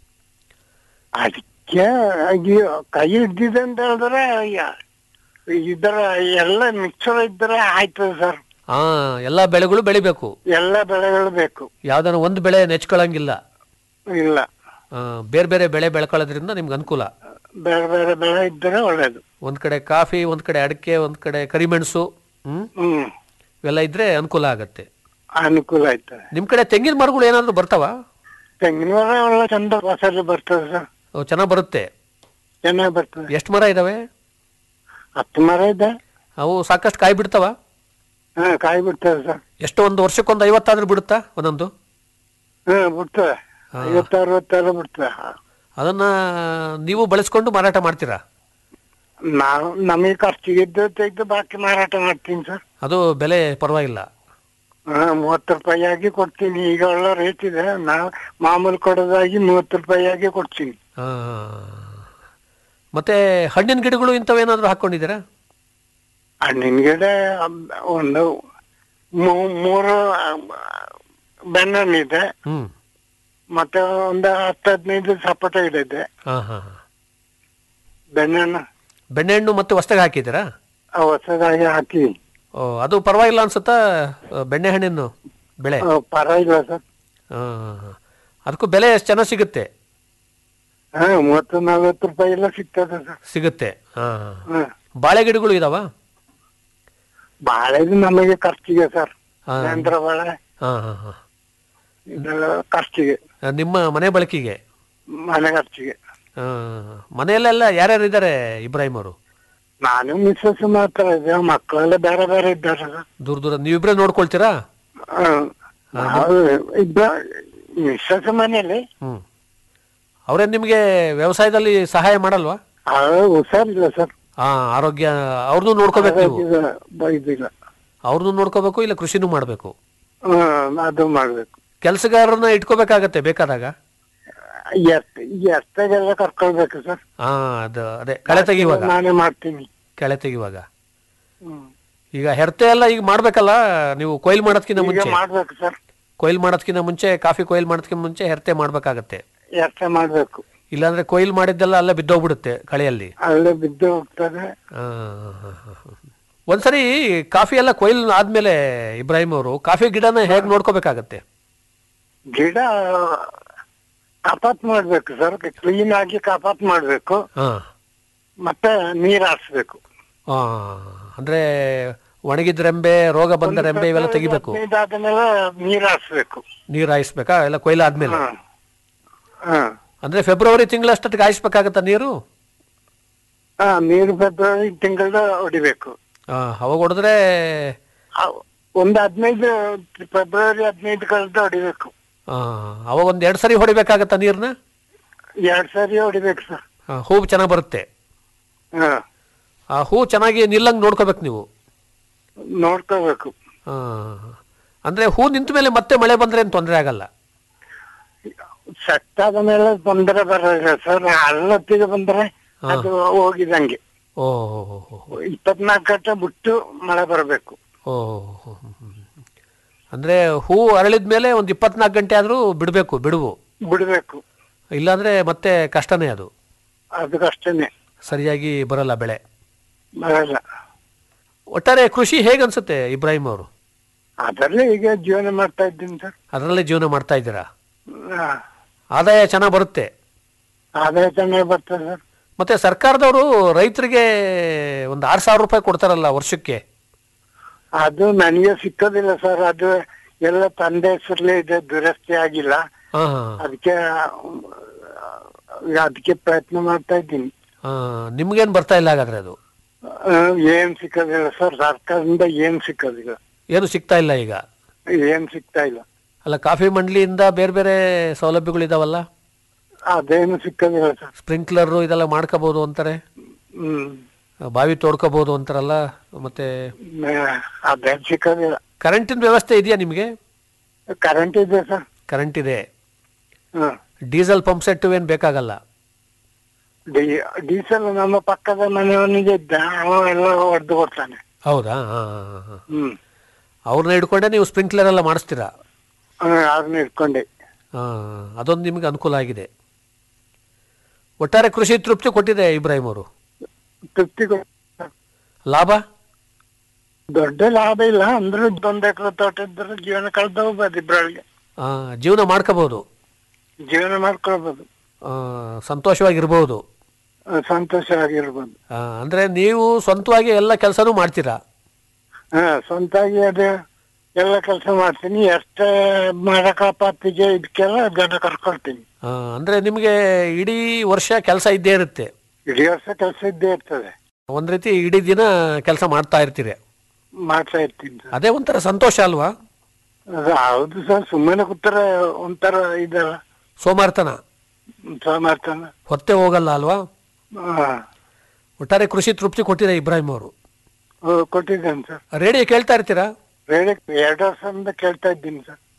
Speaker 11: ಅದಕ್ಕೆ ಅಯ್ಯೋ, ಕೈ ಹಿಡ್ದಿದೆ ಅಂತ ಹೇಳಿದ್ರೆ ಯ- ಇದರ ಎಲ್ಲ ಮಿಕ್ಸರ್ ಇದ್ರೆ ಆಯ್ತದೆ ಸರ್
Speaker 10: ಆ ಎಲ್ಲಾ ಬೆಳೆಗಳು ಬೆಳಿಬೇಕು
Speaker 11: ಎಲ್ಲ ಬೆಳೆಗಳು ಬೇಕು
Speaker 10: ಯಾವ್ದಾನ ಒಂದು ಬೆಳೆ ನೆಚ್ಕೊಳ್ಳಂಗಿಲ್ಲ
Speaker 11: ಇಲ್ಲ
Speaker 10: ಆ, ಬೇರೆ ಬೇರೆ ಬೆಳೆ ಬೆಳ್ಕೊಳ್ಳೋದ್ರಿಂದ ನಿಮ್ಗೆ ಅನುಕೂಲ
Speaker 11: ಬೇರೆ ಬೇರೆ ಬೆಳೆ ಇದ್ದರೆ ಒಳ್ಳೇದು
Speaker 10: ಒಂದ್ ಕಡೆ ಕಾಫಿ ಒಂದ್ ಕಡೆ ಅಡಿಕೆ ಒಂದ್ ಕಡೆ ಕರಿಮೆಣಸು ಹ್ಮ್
Speaker 11: ಹ್ಮ್
Speaker 10: ಇವೆಲ್ಲ ಇದ್ರೆ ಅನುಕೂಲ ಆಗತ್ತೆ
Speaker 11: ಅನುಕೂಲ ಆಯ್ತದೆ
Speaker 10: ನಿಮ್ ಕಡೆ ತೆಂಗಿನ ಮರಗಳು ಏನಾದ್ರು ಬರ್ತಾವ
Speaker 11: ತೆಂಗಿನ ಮರ ಒಳ್ಳೆ ಚಂದ ಫಸಲು ಬರ್ತದೆ ಸರ್
Speaker 10: ಚೆನ್ನಾಗಿ ಬರುತ್ತೆ
Speaker 11: ಚೆನ್ನಾಗಿ ಬರ್ತದೆ
Speaker 10: ಎಷ್ಟು ಮರ ಇದಾವೆ
Speaker 11: ಹತ್ತು ಮರ ಇದೆ
Speaker 10: ಅವು ಸಾಕಷ್ಟು ಕಾಯಿ ಬಿಡ್ತಾವ
Speaker 11: ಹಾ ಕಾಯಿ ಬಿಡ್ತದೆ ಸರ್
Speaker 10: ಎಷ್ಟು ಒಂದು ವರ್ಷಕ್ಕೊಂದು ಐವತ್ತಾದ್ರೂ ಬಿಡುತ್ತಾ ಒಂದೊಂದು
Speaker 11: ಹ್ಮ್ ಬಿಡ್ತದೆ ಐವತ್ತು ಅರವತ್ತೆಲ್ಲ ಬಿಡ್ತದೆ
Speaker 10: ಅದನ್ನ ನೀವು ಬಳಸ್ಕೊಂಡು ಮಾರಾಟ ಮಾಡ್ತೀರಾ
Speaker 11: ನಾವು ನಮಗೆ ಖರ್ಚಿಗೆ ಇದ್ದು ತೆಗೆದು ಬಾಕಿ ಮಾರಾಟ ಮಾಡ್ತೀನಿ ಸರ್
Speaker 10: ಅದು ಬೆಲೆ ಪರವಾಗಿಲ್ಲ
Speaker 11: ಹಾ ಮೂವತ್ತು ರೂಪಾಯಿ ಆಗಿ ಕೊಡ್ತೀನಿ ಈಗ ಒಳ್ಳೆ ರೇಟ್ ಇದೆ ನಾವು ಮಾಮೂಲು ಕೊಡೋದಾಗಿ ಮೂವತ್ತು ರೂಪಾಯಿ ಆಗಿ ಕೊಡ್ತೀನಿ
Speaker 10: ಆ, ಮತ್ತೆ ಹಣ್ಣಿನ ಗಿಡಗಳು ಇಂಥವೇನಾದ್ರೂ ಹಾಕೊಂಡಿದ್ದೀರಾ
Speaker 11: ಹಣ್ಣಿನ ಗಿಡ ಒಂದು ಮೂ- ಮೂರು ಬೆಣ್ಣೆಹಣ್ಣಿದೆ
Speaker 10: ಹ್ಮ್
Speaker 11: ಮತ್ತೆ ಒಂದು ಹತ್ತು ಹದಿನೈದು ಸಪೋಟ ಗಿಡ ಇದೆ
Speaker 10: ಹಾ ಹಾ
Speaker 11: ಬೆಣ್ಣೆಹಣ್ಣು
Speaker 10: ಬೆಣ್ಣೆಹಣ್ಣು ಮತ್ತೆ ಹೊಸ್ದಾಗಿ ಹಾಕಿದ್ದೀರಾ
Speaker 11: ಆ ಹೊಸದಾಗಿ ಹಾಕಿ
Speaker 10: ಓ ಅದು ಪರವಾಗಿಲ್ಲ ಅನ್ಸುತ್ತಾ ಆ, ಬೆಣ್ಣೆಹಣ್ಣಿನ ಬೆಳೆ
Speaker 11: ಆ, ಪರವಾಗಿಲ್ಲ ಸರ್
Speaker 10: ಆ, ಅದಕ್ಕೂ ಬೆಲೆ ಎಷ್ಟು ಚೆನ್ನಾಗಿ ಸಿಗುತ್ತೆ
Speaker 11: ಹಾ ಮೂವತ್ತು ನಲ್ವತ್ತು ರೂಪಾಯಿ ಎಲ್ಲ ಸಿಗ್ತದೆ ಸರ್
Speaker 10: ಸಿಗುತ್ತೆ ಹಾ
Speaker 11: ಹ್ಮ್
Speaker 10: ಬಾಳೆ ಗಿಡಗಳು ಇದಾವ
Speaker 11: ಬಾಳೆದು ನಮಗೆ ಖರ್ಚಿಗೆ ಸರ್
Speaker 10: ಹಾ.
Speaker 11: ನೇಂದ್ರ ಬಾಳೆ
Speaker 10: ಹಾ ಹಾ ಹಾ
Speaker 11: ಇದೆಲ್ಲ ಖರ್ಚಿಗೆ
Speaker 10: ಆ, ನಿಮ್ಮ ಮನೆ ಬಳಕೆಗೆ
Speaker 11: ಮನೆ ಖರ್ಚಿಗೆ
Speaker 10: ಆ, ಮನೆಯಲ್ಲೆಲ್ಲ ಯಾರ್ಯಾರು ಇದ್ದಾರೆ ಇಬ್ರಾಹಿಂ ಅವರು
Speaker 11: ನಾನು ಮಿಸ್ಸಸ್ ಮಾತ್ರ ಇದೆ ಮಕ್ಕಳೆಲ್ಲ ಬೇರೆ ಬೇರೆ ಇದ್ದಾರೆ ಸರ್
Speaker 10: ದೂರ ದೂರ ನೀವಿಬ್ರೇ ನೋಡ್ಕೊಳ್ತೀರಾ
Speaker 11: ಹ್ಮ್. ನಾವು ಇಬ್ಬ ಮಿಸ್ಸಸ್ ಮನೆಯಲ್ಲಿ
Speaker 10: ಹ್ಮ್ ಅವರೇ ನಿಮಗೆ ವ್ಯವಸಾಯದಲ್ಲಿ ಸಹಾಯ ಮಾಡಲ್ವಾ
Speaker 11: ಆ, ಹುಷಾರಿಲ್ಲ ಸರ್
Speaker 10: ಹಾ ಆರೋಗ್ಯ ಅವ್ರನ್ನೂ ನೋಡ್ಕೋಬೇಕು ನೀವು
Speaker 11: ಆರೋಗ್ಯದ ಬ- ಇದಿಲ್ಲ
Speaker 10: ಅವ್ರನ್ನೂ ನೋಡ್ಕೋಬೇಕು ಇಲ್ಲ ಕೃಷಿನೂ ಮಾಡಬೇಕು
Speaker 11: ಹ್ಮ್ ಅದು ಮಾಡ್ಬೇಕು
Speaker 10: ಕೆಲಸಗಾರರನ್ನ ಇಟ್ಕೋಬೇಕಾಗತ್ತೆ ಬೇಕಾದಾಗ
Speaker 11: ಎಷ್ಟ ಎಷ್ಟಾಗೆಲ್ಲ ಕರ್ಕೊಳ್ಬೇಕು ಸರ್
Speaker 10: ಹಾ ಅದು ಅದೇ ಕಳೆ ತೆಗಿವಾಗ
Speaker 11: ನಾನೇ ಮಾಡ್ತೀನಿ
Speaker 10: ಕಳೆ ತೆಗಿವಾಗ
Speaker 11: ಹ್ಮ್.
Speaker 10: ಈಗ ಹೆರ್ತೆ ಎಲ್ಲ ಈಗ ಮಾಡ್ಬೇಕಲ್ಲ ನೀವು ಕೊಯ್ಲು ಮಾಡೋದ್ಕಿಂತ
Speaker 11: ಈಗ
Speaker 10: ಮುಂಚೆ
Speaker 11: ಮಾಡ್ಬೇಕು ಸರ್
Speaker 10: ಕೊಯ್ಲು ಮಾಡೋದ್ಕಿಂತ ಮುಂಚೆ ಕಾಫಿ ಕೊಯ್ಲು ಮಾಡೋದ್ಕಿಂತ ಮುಂಚೆ ಹೆರ್ತೆ ಮಾಡ್ಬೇಕಾಗತ್ತೆ
Speaker 11: ಎಷ್ಟ ಮಾಡ್ಬೇಕು
Speaker 10: ಇಲ್ಲಾಂದ್ರೆ ಕೊಯ್ಲು ಮಾಡಿದ್ದೆಲ್ಲ ಅಲ್ಲೇ ಬಿದ್ದೋಗ್ಬಿಡುತ್ತೆ ಕಳೆಯಲ್ಲಿ
Speaker 11: ಅಲ್ಲೇ ಬಿದ್ದು ಹೋಗ್ತದೆ
Speaker 10: ಆ, ಒಂದ್ಸರಿ ಕಾಫಿ ಎಲ್ಲ ಕೊಯ್ಲು ಆದ್ಮೇಲೆ ಇಬ್ರಾಹಿಂ ಅವರು ಕಾಫಿ ಗಿಡನ ಹೇಗ್ ನೋಡ್ಕೋಬೇಕಾಗತ್ತೆ
Speaker 11: ಗಿಡ ಕಪಾತ್ ಮಾಡ್ಬೇಕು ಸರ್ ಕ್ಲೀನ್ ಆಗಿ ಕಪಾತ್ ಮಾಡ್ಬೇಕು
Speaker 10: ಹಾ
Speaker 11: ಮತ್ತೆ ನೀರ್ ಹಾಕ್ಸ್ಬೇಕು
Speaker 10: ಆ, ಅಂದ್ರೆ ಒಣಗಿದ ರೆಂಬೆ ರೋಗ ಬಂದ ರೆಂಬೆ ಇವೆಲ್ಲ ತೆಗಿಬೇಕು
Speaker 11: ಇದಾದ್ಮೇಲೆ ನೀರ್ ಹಾಕ್ಸ್ಬೇಕು
Speaker 10: ನೀರ್ ಹಾಯಿಸ್ಬೇಕಾ ಎಲ್ಲ ಕೊಯ್ಲು ಆದ್ಮೇಲೆ
Speaker 11: ಹ್ಮ್. ಹ್ಮ್.
Speaker 10: ಅಂದ್ರೆ ಫೆಬ್ರವರಿ ತಿಂಗಳಷ್ಟೊತ್ತಿಗೆ ಹಾಯಿಸ್ಬೇಕಾಗತ್ತಾ ನೀರು
Speaker 11: ಹಾ ನೀರು ಫೆಬ್ರವರಿ ತಿಂಗಳ ಹೊಡಿಬೇಕು
Speaker 10: ಆ, ಅವಾಗ ಹೊಡೆದ್ರೆ
Speaker 11: ಆ, ಒಂದ್ ಹದಿನೈದು ಫೆಬ್ರವರಿ ಹದಿನೈದು ಕಳೆದ ಹೊಡಿಬೇಕು
Speaker 10: ಆ, ಅವಾಗ ಒಂದ್ ಎರಡ್ ಸರಿ ಹೊಡಿಬೇಕಾಗತ್ತಾ ನೀರ್ನ
Speaker 11: ಎರಡ್ ಸರಿ ಹೊಡಿಬೇಕು ಸರ್
Speaker 10: ಆ, ಹೂವು ಚೆನ್ನಾಗಿ ಬರುತ್ತೆ
Speaker 11: ಹಾ
Speaker 10: ಆ ಹೂ ಚೆನ್ನಾಗಿ ನಿಲ್ಲಂಗ್ ನೋಡ್ಕೋಬೇಕು ನೀವು
Speaker 11: ನೋಡ್ಕೋಬೇಕು
Speaker 10: ಆ, ಅಂದ್ರೆ ಹೂ ನಿಂತ ಮೇಲೆ ಮತ್ತೆ ಮಳೆ ಬಂದ್ರೆ ಏನು ತೊಂದರೆ ಆಗಲ್ಲ
Speaker 11: ಸೆಟ್ ಆದ ಮೇಲೆ ತೊಂದರೆ ಬರೋಲ್ಲ ಸರ್ ಹಳ್ಳತ್ತಿಗೆ ಬಂದ್ರೆ ಅದು ಹೋಗಿದಂಗೆ
Speaker 10: ಓ
Speaker 11: ಇಪ್ಪತ್ನಾಲ್ಕು ಗಂಟೆ ಬಿಟ್ಟು ಮಳೆ ಬರಬೇಕು
Speaker 10: ಓ ಅಂದ್ರೆ ಹೂ ಅರಳಿದ ಮೇಲೆ ಒಂದು ಇಪ್ಪತ್ನಾಲ್ಕು ಗಂಟೆ ಆದ್ರೂ ಬಿಡಬೇಕು ಬಿಡುವು
Speaker 11: ಬಿಡ್ಬೇಕು
Speaker 10: ಇಲ್ಲಾಂದ್ರೆ ಮತ್ತೆ ಕಷ್ಟನೇ ಅದು
Speaker 11: ಅದಕ್ಕಷ್ಟೇನೆ
Speaker 10: ಸರಿಯಾಗಿ ಬರಲ್ಲ ಬೆಳೆ
Speaker 11: ಬರಲ್ಲ
Speaker 10: ಒಟ್ಟಾರೆ ಕೃಷಿ ಹೇಗನ್ಸುತ್ತೆ ಇಬ್ರಾಹಿಂ ಅವರು
Speaker 11: ಅದರಲ್ಲೇ ಈಗ ಜೀವನ ಮಾಡ್ತಾ ಇದ್ದೀನಿ ಸರ್
Speaker 10: ಅದರಲ್ಲೇ ಜೀವನ ಮಾಡ್ತಾ ಇದ್ದೀರಾ
Speaker 11: ಹಾ.
Speaker 10: ಆದಾಯ ಚೆನ್ನಾಗಿ ಬರುತ್ತೆ
Speaker 11: ಆದಾಯ ಚೆನ್ನಾಗಿ ಬರ್ತದೆ ಸರ್
Speaker 10: ಮತ್ತೆ ಸರ್ಕಾರದವರು ರೈತರಿಗೆ ಒಂದು ಆರು ಸಾವಿರ ರೂಪಾಯಿ ಕೊಡ್ತಾರಲ್ಲ ವರ್ಷಕ್ಕೆ
Speaker 11: ಅದು ನನಗೆ ಸಿಕ್ಕೋದಿಲ್ಲ ಸರ್ ಅದು ಎಲ್ಲ ತಂದೆ ಹೆಸರಲ್ಲೇ ಇದೆ ದುರಸ್ತಿ ಆಗಿಲ್ಲ
Speaker 10: ಹಾ ಹಾ
Speaker 11: ಅದಕ್ಕೆ ಅದಕ್ಕೆ ಪ್ರಯತ್ನ ಮಾಡ್ತಾ ಇದ್ದೀನಿ
Speaker 10: ಹಾ ನಿಮ್ಗೇನ್ ಬರ್ತಾ ಇಲ್ಲ ಹಾಗಾದ್ರೆ ಅದು
Speaker 11: ಆ, ಏನ್ ಸಿಕ್ಕೋದಿಲ್ಲ ಸರ್ ಸರ್ಕಾರದಿಂದ ಏನ್ ಸಿಕ್ಕೋದಿಲ್ಲ
Speaker 10: ಏನು ಸಿಗ್ತಾ ಇಲ್ಲ ಈಗ
Speaker 11: ಏನ್ ಸಿಗ್ತಾ ಇಲ್ಲ
Speaker 10: ಅಲ್ಲ ಕಾಫಿ ಮಂಡಳಿಯಿಂದ ಬೇರೆ ಬೇರೆ ಸೌಲಭ್ಯಗಳು ಇದಾವಲ್ಲ
Speaker 11: ಅದೇನು ಸಿಕ್ಕೋದಿಲ್ಲ ಸರ್
Speaker 10: ಸ್ಪ್ರಿಂಕ್ಲರ್ ಇದೆಲ್ಲ ಮಾಡ್ಕೋಬಹುದು ಅಂತಾರೆ
Speaker 11: ಹ್ಮ್
Speaker 10: ಬಾವಿ ತೋಡ್ಕೋಬಹುದು ಅಂತಾರಲ್ಲ ಮತ್ತೆ
Speaker 11: ಮ- ಅದೇನ್ ಸಿಕ್ಕೋದಿಲ್ಲ
Speaker 10: ಕರೆಂಟಿನ ವ್ಯವಸ್ಥೆ ಇದೆಯಾ ನಿಮಗೆ
Speaker 11: ಕರೆಂಟ್ ಇದೆ ಸರ್
Speaker 10: ಕರೆಂಟ್ ಇದೆ
Speaker 11: ಹ್ಮ್
Speaker 10: ಡೀಸೆಲ್ ಪಂಪ್ ಸೆಟ್ ಏನ್ ಬೇಕಾಗಲ್ಲ
Speaker 11: ಡಿ- ಡೀಸೆಲ್ ನಮ್ಮ ಪಕ್ಕದ ಮನೆಯವನಿಗೆ ಇದ್ದ ಅವ ಎಲ್ಲ ಹೊಡೆದು ಕೊಡ್ತಾನೆ
Speaker 10: ಹೌದಾ ಹಾ, ಹಾ, ಹಾ.
Speaker 11: ಹ್ಮ್
Speaker 10: ಅವ್ರನ್ನ ಹಿಡ್ಕೊಂಡೆ ನೀವು ಸ್ಪ್ರಿಂಕ್ಲರ್ ಎಲ್ಲ ಮಾಡಿಸ್ತೀರಾ
Speaker 11: ಅವ್ರನ್ನ ಇಟ್ಕೊಂಡೆ
Speaker 10: ಹಾ ಅದೊಂದು ನಿಮ್ಗೆ ಅನುಕೂಲ ಆಗಿದೆ ಒಟ್ಟಾರೆ ಕೃಷಿ ತೃಪ್ತಿ ಕೊಟ್ಟಿದೆ ಇಬ್ರಾಹಿಂ ಅವರು
Speaker 11: ತೃಪ್ತಿ ಕೊಡ್-
Speaker 10: ಲಾಭ
Speaker 11: ದೊಡ್ಡ ಲಾಭ ಇಲ್ಲ ಅಂದ್ರೆ ಒಂದ್ ಎಕರೆ ತೋಟ ಇದ್ರೆ ಜೀವನ ಕಳೆದ ಹೋಗ್ಬೋದು ಇಬ್ರೊಳಗೆ
Speaker 10: ಆ, ಜೀವನ ಮಾಡ್ಕೋಬಹುದು
Speaker 11: ಜೀವನ ಮಾಡ್ಕೊಳ್ಬೋದು
Speaker 10: ಸಂತೋಷವಾಗಿರ್ಬೋದು
Speaker 11: ಆ, ಸಂತೋಷವಾಗಿರ್ಬೋದು
Speaker 10: ಆ, ಅಂದ್ರೆ ನೀವು ಸ್ವಂತವಾಗಿ ಎಲ್ಲ ಕೆಲಸನೂ ಮಾಡ್ತೀರಾ
Speaker 11: ಹಾ ಸ್ವಂತಾಗಿ ಅದು ಎಲ್ಲ ಕೆಲಸ ಮಾಡ್ತೀನಿ ಎಷ್ಟೇ ಮರಕಾಪಾತಿಗೆ ಇದಕ್ಕೆಲ್ಲ ಜನ ಕರ್ಕೊಳ್ತೀನಿ
Speaker 10: ಆ, ಅಂದ್ರೆ ನಿಮ್ಗೆ ಇಡೀ ವರ್ಷ ಕೆಲಸ ಇದ್ದೇ ಇರುತ್ತೆ
Speaker 11: ಇಡೀ ವರ್ಷ ಕೆಲಸ ಇದ್ದೇ ಇರ್ತದೆ
Speaker 10: ಒಂದ್ ರೀತಿ ಇಡೀ ದಿನ ಕೆಲಸ ಮಾಡ್ತಾ ಇರ್ತೀರಿ
Speaker 11: ಮಾಡ್ತಾ ಇರ್ತೀನಿ ಸರ್
Speaker 10: ಅದೇ ಒಂಥರ ಸಂತೋಷ ಅಲ್ವಾ
Speaker 11: ಅದು ಹೌದು ಸರ್ ಸುಮ್ಮನೆ ಕೂತ್ರೆ ಒಂಥರ ಇದಲ್ಲ
Speaker 10: ಸೋಮಾರ್ತನ
Speaker 11: ಸೋಮಾರ್ತನ
Speaker 10: ಹೊತ್ತೆ ಹೋಗಲ್ಲ ಅಲ್ವಾ
Speaker 11: ಹಾ
Speaker 10: ಒಟ್ಟಾರೆ ಕೃಷಿ ತೃಪ್ತಿ ಕೊಟ್ಟಿದೆ ಇಬ್ರಾಹಿಂ ಅವರು
Speaker 11: ಕೊಟ್ಟಿದ್ದೇನೆ ಸರ್
Speaker 10: ರೇಡಿಯೋ ಕೇಳ್ತಾ ಇರ್ತೀರಾ
Speaker 11: ರೇಡಿಯೋ ಎರಡು ವರ್ಷದಿಂದ ಕೇಳ್ತಾ ಇದ್ದೀನಿ ಸರ್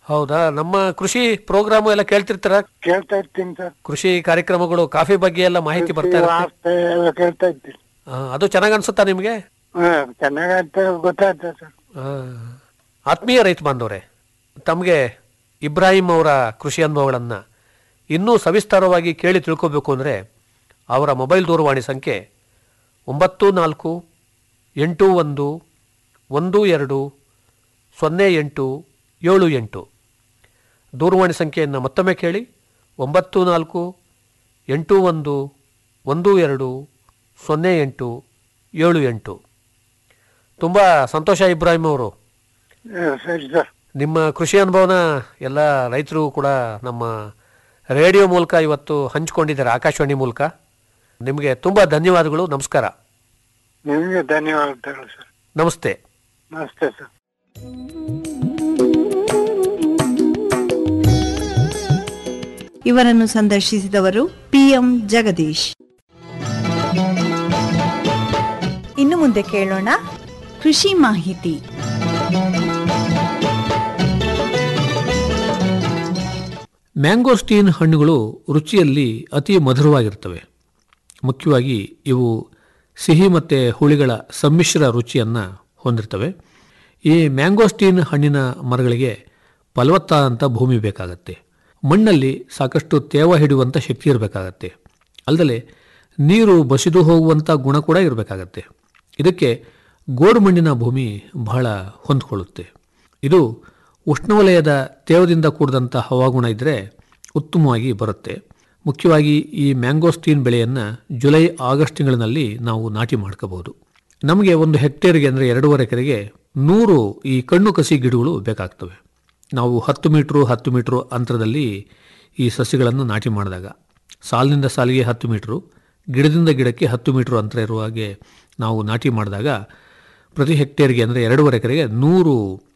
Speaker 10: ಹೌದಾ ನಮ್ಮ ಕೃಷಿ ಪ್ರೋಗ್ರಾಮು ಎಲ್ಲ ಕೇಳ್ತಿರ್ತಾರ
Speaker 11: ಕೇಳ್ತಾ ಇರ್ತೀನಿ ಸರ್
Speaker 10: ಕೃಷಿ ಕಾರ್ಯಕ್ರಮಗಳು ಕಾಫಿ ಬಗ್ಗೆ ಎಲ್ಲ ಮಾಹಿತಿ ಬರ್ತಾ ಇರುತ್ತೆ
Speaker 11: ವಾರ್ತೆ ಎಲ್ಲ ಕೇಳ್ತಾ ಇರ್ತೀನಿ
Speaker 10: ಆ, ಅದು ಚೆನ್ನಾಗ್ ಅನ್ಸುತ್ತಾ ನಿಮ್ಗೆ
Speaker 11: ಹಾ ಚೆನ್ನಾಗಂತ ಗೊತ್ತಾಯ್ತು ಸರ್
Speaker 10: ಆ, ಆತ್ಮೀಯ ರೈತ ಬಾಂಧವರೇ ತಮಗೆ ಇಬ್ರಾಹಿಂ ಅವರ ಕೃಷಿ ಅನುಭವಗಳನ್ನು ಇನ್ನೂ ಸವಿಸ್ತಾರವಾಗಿ ಕೇಳಿ ತಿಳ್ಕೋಬೇಕು ಅಂದರೆ ಅವರ ಮೊಬೈಲ್ ದೂರವಾಣಿ ಸಂಖ್ಯೆ ಒಂಬತ್ತು ನಾಲ್ಕು ಎಂಟು ಒಂದು ಒಂದು ಎರಡು ಸೊನ್ನೆ ಎಂಟು ಏಳು ಎಂಟು ದೂರವಾಣಿ ಸಂಖ್ಯೆಯನ್ನು ಮತ್ತೊಮ್ಮೆ ಕೇಳಿ ಒಂಬತ್ತು ನಾಲ್ಕು ಎಂಟು ಒಂದು ಒಂದು ಎರಡು ಸೊನ್ನೆ ಎಂಟು ಏಳು ಎಂಟು ತುಂಬ ಸಂತೋಷ ಇಬ್ರಾಹಿಂ ಅವರು
Speaker 11: ಹಾ, ಸರಿ ಸರ್
Speaker 10: ನಿಮ್ಮ ಕೃಷಿ ಅನುಭವನ ಎಲ್ಲ ರೈತರು ಕೂಡ ನಮ್ಮ ರೇಡಿಯೋ ಮೂಲಕ ಇವತ್ತು ಹಂಚಿಕೊಂಡಿದ್ದಾರೆ ಆಕಾಶವಾಣಿ ಮೂಲಕ ನಿಮಗೆ ತುಂಬ ಧನ್ಯವಾದಗಳು ನಮಸ್ಕಾರ
Speaker 11: ನಿಮಗೆ ಧನ್ಯವಾದಗಳು ಸರ್
Speaker 10: ನಮಸ್ತೆ
Speaker 11: ನಮಸ್ತೆ ಸರ್
Speaker 12: ಇವರನ್ನು ಸಂದರ್ಶಿಸಿದವರು ಪಿಎಂ ಜಗದೀಶ್ ಇನ್ನು ಮುಂದೆ ಕೇಳೋಣ ಕೃಷಿ ಮಾಹಿತಿ
Speaker 10: ಮ್ಯಾಂಗೋಸ್ಟೀನ್ ಹಣ್ಣುಗಳು ರುಚಿಯಲ್ಲಿ ಅತಿ ಮಧುರವಾಗಿರ್ತವೆ ಮುಖ್ಯವಾಗಿ ಇವು ಸಿಹಿ ಮತ್ತು ಹುಳಿಗಳ ಸಮ್ಮಿಶ್ರ ರುಚಿಯನ್ನು ಹೊಂದಿರ್ತವೆ ಈ ಮ್ಯಾಂಗೋಸ್ಟೀನ್ ಹಣ್ಣಿನ ಮರಗಳಿಗೆ ಫಲವತ್ತಾದಂಥ ಭೂಮಿ ಬೇಕಾಗತ್ತೆ ಮಣ್ಣಲ್ಲಿ ಸಾಕಷ್ಟು ತೇವ ಹಿಡಿಯುವಂಥ ಶಕ್ತಿ ಇರಬೇಕಾಗತ್ತೆ ಅಲ್ಲದೆ ನೀರು ಬಸಿದು ಹೋಗುವಂಥ ಗುಣ ಕೂಡ ಇರಬೇಕಾಗತ್ತೆ ಇದಕ್ಕೆ ಗೋಡು ಮಣ್ಣಿನ ಭೂಮಿ ಬಹಳ ಹೊಂದ್ಕೊಳ್ಳುತ್ತೆ ಇದು ಉಷ್ಣವಲಯದ ತೇವದಿಂದ ಕೂಡಿದಂಥ ಹವಾಗುಣ ಇದ್ದರೆ ಉತ್ತಮವಾಗಿ ಬರುತ್ತೆ ಮುಖ್ಯವಾಗಿ ಈ ಮ್ಯಾಂಗೋಸ್ಟೀನ್ ಬೆಳೆಯನ್ನು ಜುಲೈ ಆಗಸ್ಟ್ ತಿಂಗಳಿನಲ್ಲಿ ನಾವು ನಾಟಿ ಮಾಡ್ಕೋಬಹುದು ನಮಗೆ ಒಂದು ಹೆಕ್ಟೇರ್ಗೆ ಅಂದರೆ ಎರಡೂವರೆ ಎಕರೆಗೆ ನೂರು ಈ ಕಣ್ಣು ಕಸಿ ಗಿಡಗಳು ಬೇಕಾಗ್ತವೆ ನಾವು ಹತ್ತು ಮೀಟ್ರು ಹತ್ತು ಮೀಟ್ರು ಅಂತರದಲ್ಲಿ ಈ ಸಸಿಗಳನ್ನು ನಾಟಿ ಮಾಡಿದಾಗ ಸಾಲಿನಿಂದ ಸಾಲಿಗೆ ಹತ್ತು ಮೀಟ್ರು ಗಿಡದಿಂದ ಗಿಡಕ್ಕೆ ಹತ್ತು ಮೀಟ್ರು ಅಂತರ ಇರುವ ಹಾಗೆ ನಾವು ನಾಟಿ ಮಾಡಿದಾಗ ಪ್ರತಿ ಹೆಕ್ಟೇರ್ಗೆ ಅಂದರೆ ಎರಡೂವರೆ ಎಕರೆಗೆ ನೂರು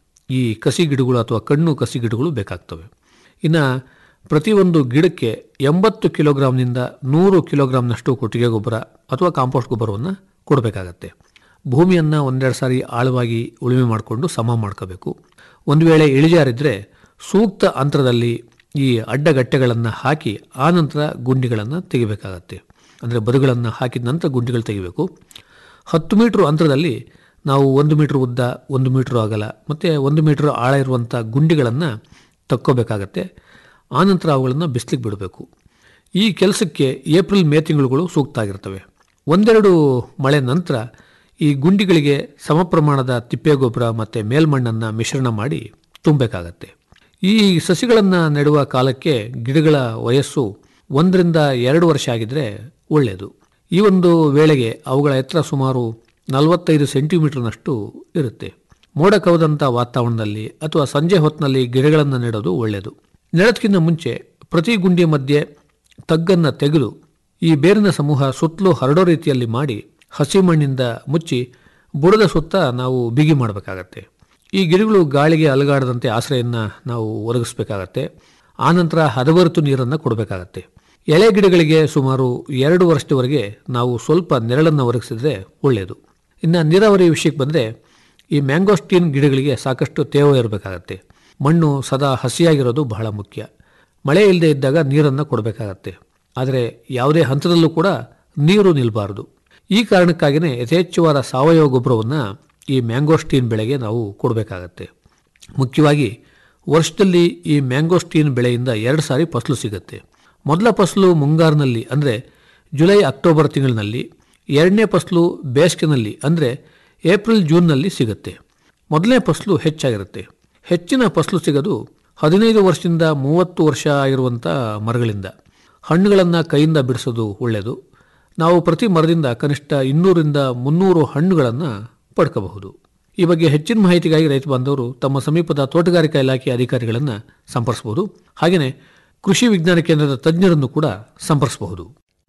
Speaker 10: ಈ ಕಸಿ ಗಿಡಗಳು ಅಥವಾ ಕಣ್ಣು ಕಸಿ ಗಿಡಗಳು ಬೇಕಾಗ್ತವೆ ಇನ್ನು ಪ್ರತಿಯೊಂದು ಗಿಡಕ್ಕೆ ಎಂಬತ್ತು ಕಿಲೋಗ್ರಾಮ್ನಿಂದ ನೂರು ಕಿಲೋಗ್ರಾಮ್ನಷ್ಟು ಕೊಟ್ಟಿಗೆ ಗೊಬ್ಬರ ಅಥವಾ ಕಾಂಪೋಸ್ಟ್ ಗೊಬ್ಬರವನ್ನು ಕೊಡಬೇಕಾಗತ್ತೆ ಭೂಮಿಯನ್ನು ಒಂದೆರಡು ಸಾರಿ ಆಳವಾಗಿ ಉಳುಮೆ ಮಾಡಿಕೊಂಡು ಸಮ ಮಾಡ್ಕೋಬೇಕು ಒಂದು ವೇಳೆ ಇಳಿಜಾರಿದ್ದರೆ ಸೂಕ್ತ ಅಂತರದಲ್ಲಿ ಈ ಅಡ್ಡಗಟ್ಟೆಗಳನ್ನು ಹಾಕಿ ಆನಂತರ ಗುಂಡಿಗಳನ್ನು ತೆಗಿಬೇಕಾಗತ್ತೆ ಅಂದರೆ ಬದುಗಳನ್ನು ಹಾಕಿದ ನಂತರ ಗುಂಡಿಗಳು ತೆಗಿಬೇಕು ಹತ್ತು ಮೀಟ್ರ್ ಅಂತರದಲ್ಲಿ ನಾವು ಒಂದು ಮೀಟ್ರ್ ಉದ್ದ ಒಂದು ಮೀಟ್ರ್ ಅಗಲ ಮತ್ತು ಒಂದು ಮೀಟ್ರ್ ಆಳ ಇರುವಂಥ ಗುಂಡಿಗಳನ್ನು ತಕ್ಕೋಬೇಕಾಗತ್ತೆ ಆನಂತರ ಅವುಗಳನ್ನು ಬಿಸಿಲಿಗೆ ಬಿಡಬೇಕು ಈ ಕೆಲಸಕ್ಕೆ ಏಪ್ರಿಲ್ ಮೇ ತಿಂಗಳುಗಳು ಸೂಕ್ತ ಆಗಿರ್ತವೆ ಒಂದೆರಡು ಮಳೆ ನಂತರ ಈ ಗುಂಡಿಗಳಿಗೆ ಸಮ ಪ್ರಮಾಣದ ತಿಪ್ಪೆ ಗೊಬ್ಬರ ಮತ್ತು ಮೇಲ್ಮಣ್ಣನ್ನು ಮಿಶ್ರಣ ಮಾಡಿ ತುಂಬಬೇಕಾಗತ್ತೆ ಈ ಸಸಿಗಳನ್ನು ನೆಡುವ ಕಾಲಕ್ಕೆ ಗಿಡಗಳ ವಯಸ್ಸು ಒಂದರಿಂದ ಎರಡು ವರ್ಷ ಆಗಿದ್ರೆ ಒಳ್ಳೆಯದು ಈ ಒಂದು ವೇಳೆಗೆ ಅವುಗಳ ಎತ್ತರ ಸುಮಾರು ನಲವತ್ತೈದು ಸೆಂಟಿಮೀಟರ್ನಷ್ಟು ಇರುತ್ತೆ ಮೋಡ ಕವದಂಥ ವಾತಾವರಣದಲ್ಲಿ ಅಥವಾ ಸಂಜೆ ಹೊತ್ತಿನಲ್ಲಿ ಗಿಡಗಳನ್ನು ನೆಡೋದು ಒಳ್ಳೆಯದು ನೆಡೋದಕ್ಕಿಂತ ಮುಂಚೆ ಪ್ರತಿ ಗುಂಡಿ ಮಧ್ಯೆ ತಗ್ಗನ್ನು ತೆಗೆದು ಈ ಬೇರಿನ ಸಮೂಹ ಸುತ್ತಲೂ ಹರಡೋ ರೀತಿಯಲ್ಲಿ ಮಾಡಿ ಹಸಿ ಮಣ್ಣಿಂದ ಮುಚ್ಚಿ ಬುಡದ ಸುತ್ತ ನಾವು ಬಿಗಿ ಮಾಡಬೇಕಾಗತ್ತೆ ಈ ಗಿಡಗಳು ಗಾಳಿಗೆ ಅಲಗಾಡದಂತೆ ಆಶ್ರಯವನ್ನು ನಾವು ಒದಗಿಸ್ಬೇಕಾಗತ್ತೆ ಆನಂತರ ಹದವರ್ತು ನೀರನ್ನು ಕೊಡಬೇಕಾಗತ್ತೆ ಎಳೆ ಗಿಡಗಳಿಗೆ ಸುಮಾರು ಎರಡು ವರ್ಷದವರೆಗೆ ನಾವು ಸ್ವಲ್ಪ ನೆರಳನ್ನು ಒದಗಿಸಿದ್ರೆ ಒಳ್ಳೆಯದು ಇನ್ನು ನೀರಾವರಿ ವಿಷಯಕ್ಕೆ ಬಂದರೆ ಈ ಮ್ಯಾಂಗೋಸ್ಟೀನ್ ಗಿಡಗಳಿಗೆ ಸಾಕಷ್ಟು ತೇವ ಇರಬೇಕಾಗತ್ತೆ ಮಣ್ಣು ಸದಾ ಹಸಿಯಾಗಿರೋದು ಬಹಳ ಮುಖ್ಯ ಮಳೆ ಇಲ್ಲದೆ ಇದ್ದಾಗ ನೀರನ್ನು ಕೊಡಬೇಕಾಗತ್ತೆ ಆದರೆ ಯಾವುದೇ ಹಂತದಲ್ಲೂ ಕೂಡ ನೀರು ನಿಲ್ಲಬಾರದು ಈ ಕಾರಣಕ್ಕಾಗಿಯೇ ಯಥೇಚ್ಛವಾದ ಸಾವಯವ ಗೊಬ್ಬರವನ್ನು ಈ ಮ್ಯಾಂಗೋಸ್ಟೀನ್ ಬೆಳೆಗೆ ನಾವು ಕೊಡಬೇಕಾಗತ್ತೆ ಮುಖ್ಯವಾಗಿ ವರ್ಷದಲ್ಲಿ ಈ ಮ್ಯಾಂಗೋಸ್ಟೀನ್ ಬೆಳೆಯಿಂದ ಎರಡು ಸಾರಿ ಫಸಲು ಸಿಗುತ್ತೆ ಮೊದಲ ಫಸಲು ಮುಂಗಾರಿನಲ್ಲಿ ಅಂದರೆ ಜುಲೈ ಅಕ್ಟೋಬರ್ ತಿಂಗಳಿನಲ್ಲಿ ಎರಡನೇ ಫಸಲು ಬೇಸಿಗೆನಲ್ಲಿ ಅಂದರೆ ಏಪ್ರಿಲ್ ಜೂನ್ನಲ್ಲಿ ಸಿಗುತ್ತೆ ಮೊದಲನೇ ಫಸಲು ಹೆಚ್ಚಾಗಿರುತ್ತೆ ಹೆಚ್ಚಿನ ಫಸಲು ಸಿಗೋದು ಹದಿನೈದು ವರ್ಷದಿಂದ ಮೂವತ್ತು ವರ್ಷ ಆಗಿರುವಂಥ ಮರಗಳಿಂದ ಹಣ್ಣುಗಳನ್ನು ಕೈಯಿಂದ ಬಿಡಿಸೋದು ಒಳ್ಳೆಯದು ನಾವು ಪ್ರತಿ ಮರದಿಂದ ಕನಿಷ್ಠ ಇನ್ನೂರಿಂದ ಮುನ್ನೂರು ಹಣ್ಣುಗಳನ್ನು ಪಡ್ಕೋಬಹುದು ಈ ಬಗ್ಗೆ ಹೆಚ್ಚಿನ ಮಾಹಿತಿಗಾಗಿ ರೈತ ಬಾಂಧವರು ತಮ್ಮ ಸಮೀಪದ ತೋಟಗಾರಿಕಾ ಇಲಾಖೆ ಅಧಿಕಾರಿಗಳನ್ನು ಸಂಪರ್ಸಬಹುದು ಹಾಗೆಯೇ ಕೃಷಿ ವಿಜ್ಞಾನ ಕೇಂದ್ರದ ತಜ್ಞರನ್ನು ಕೂಡ ಸಂಪರ್ಸಬಹುದು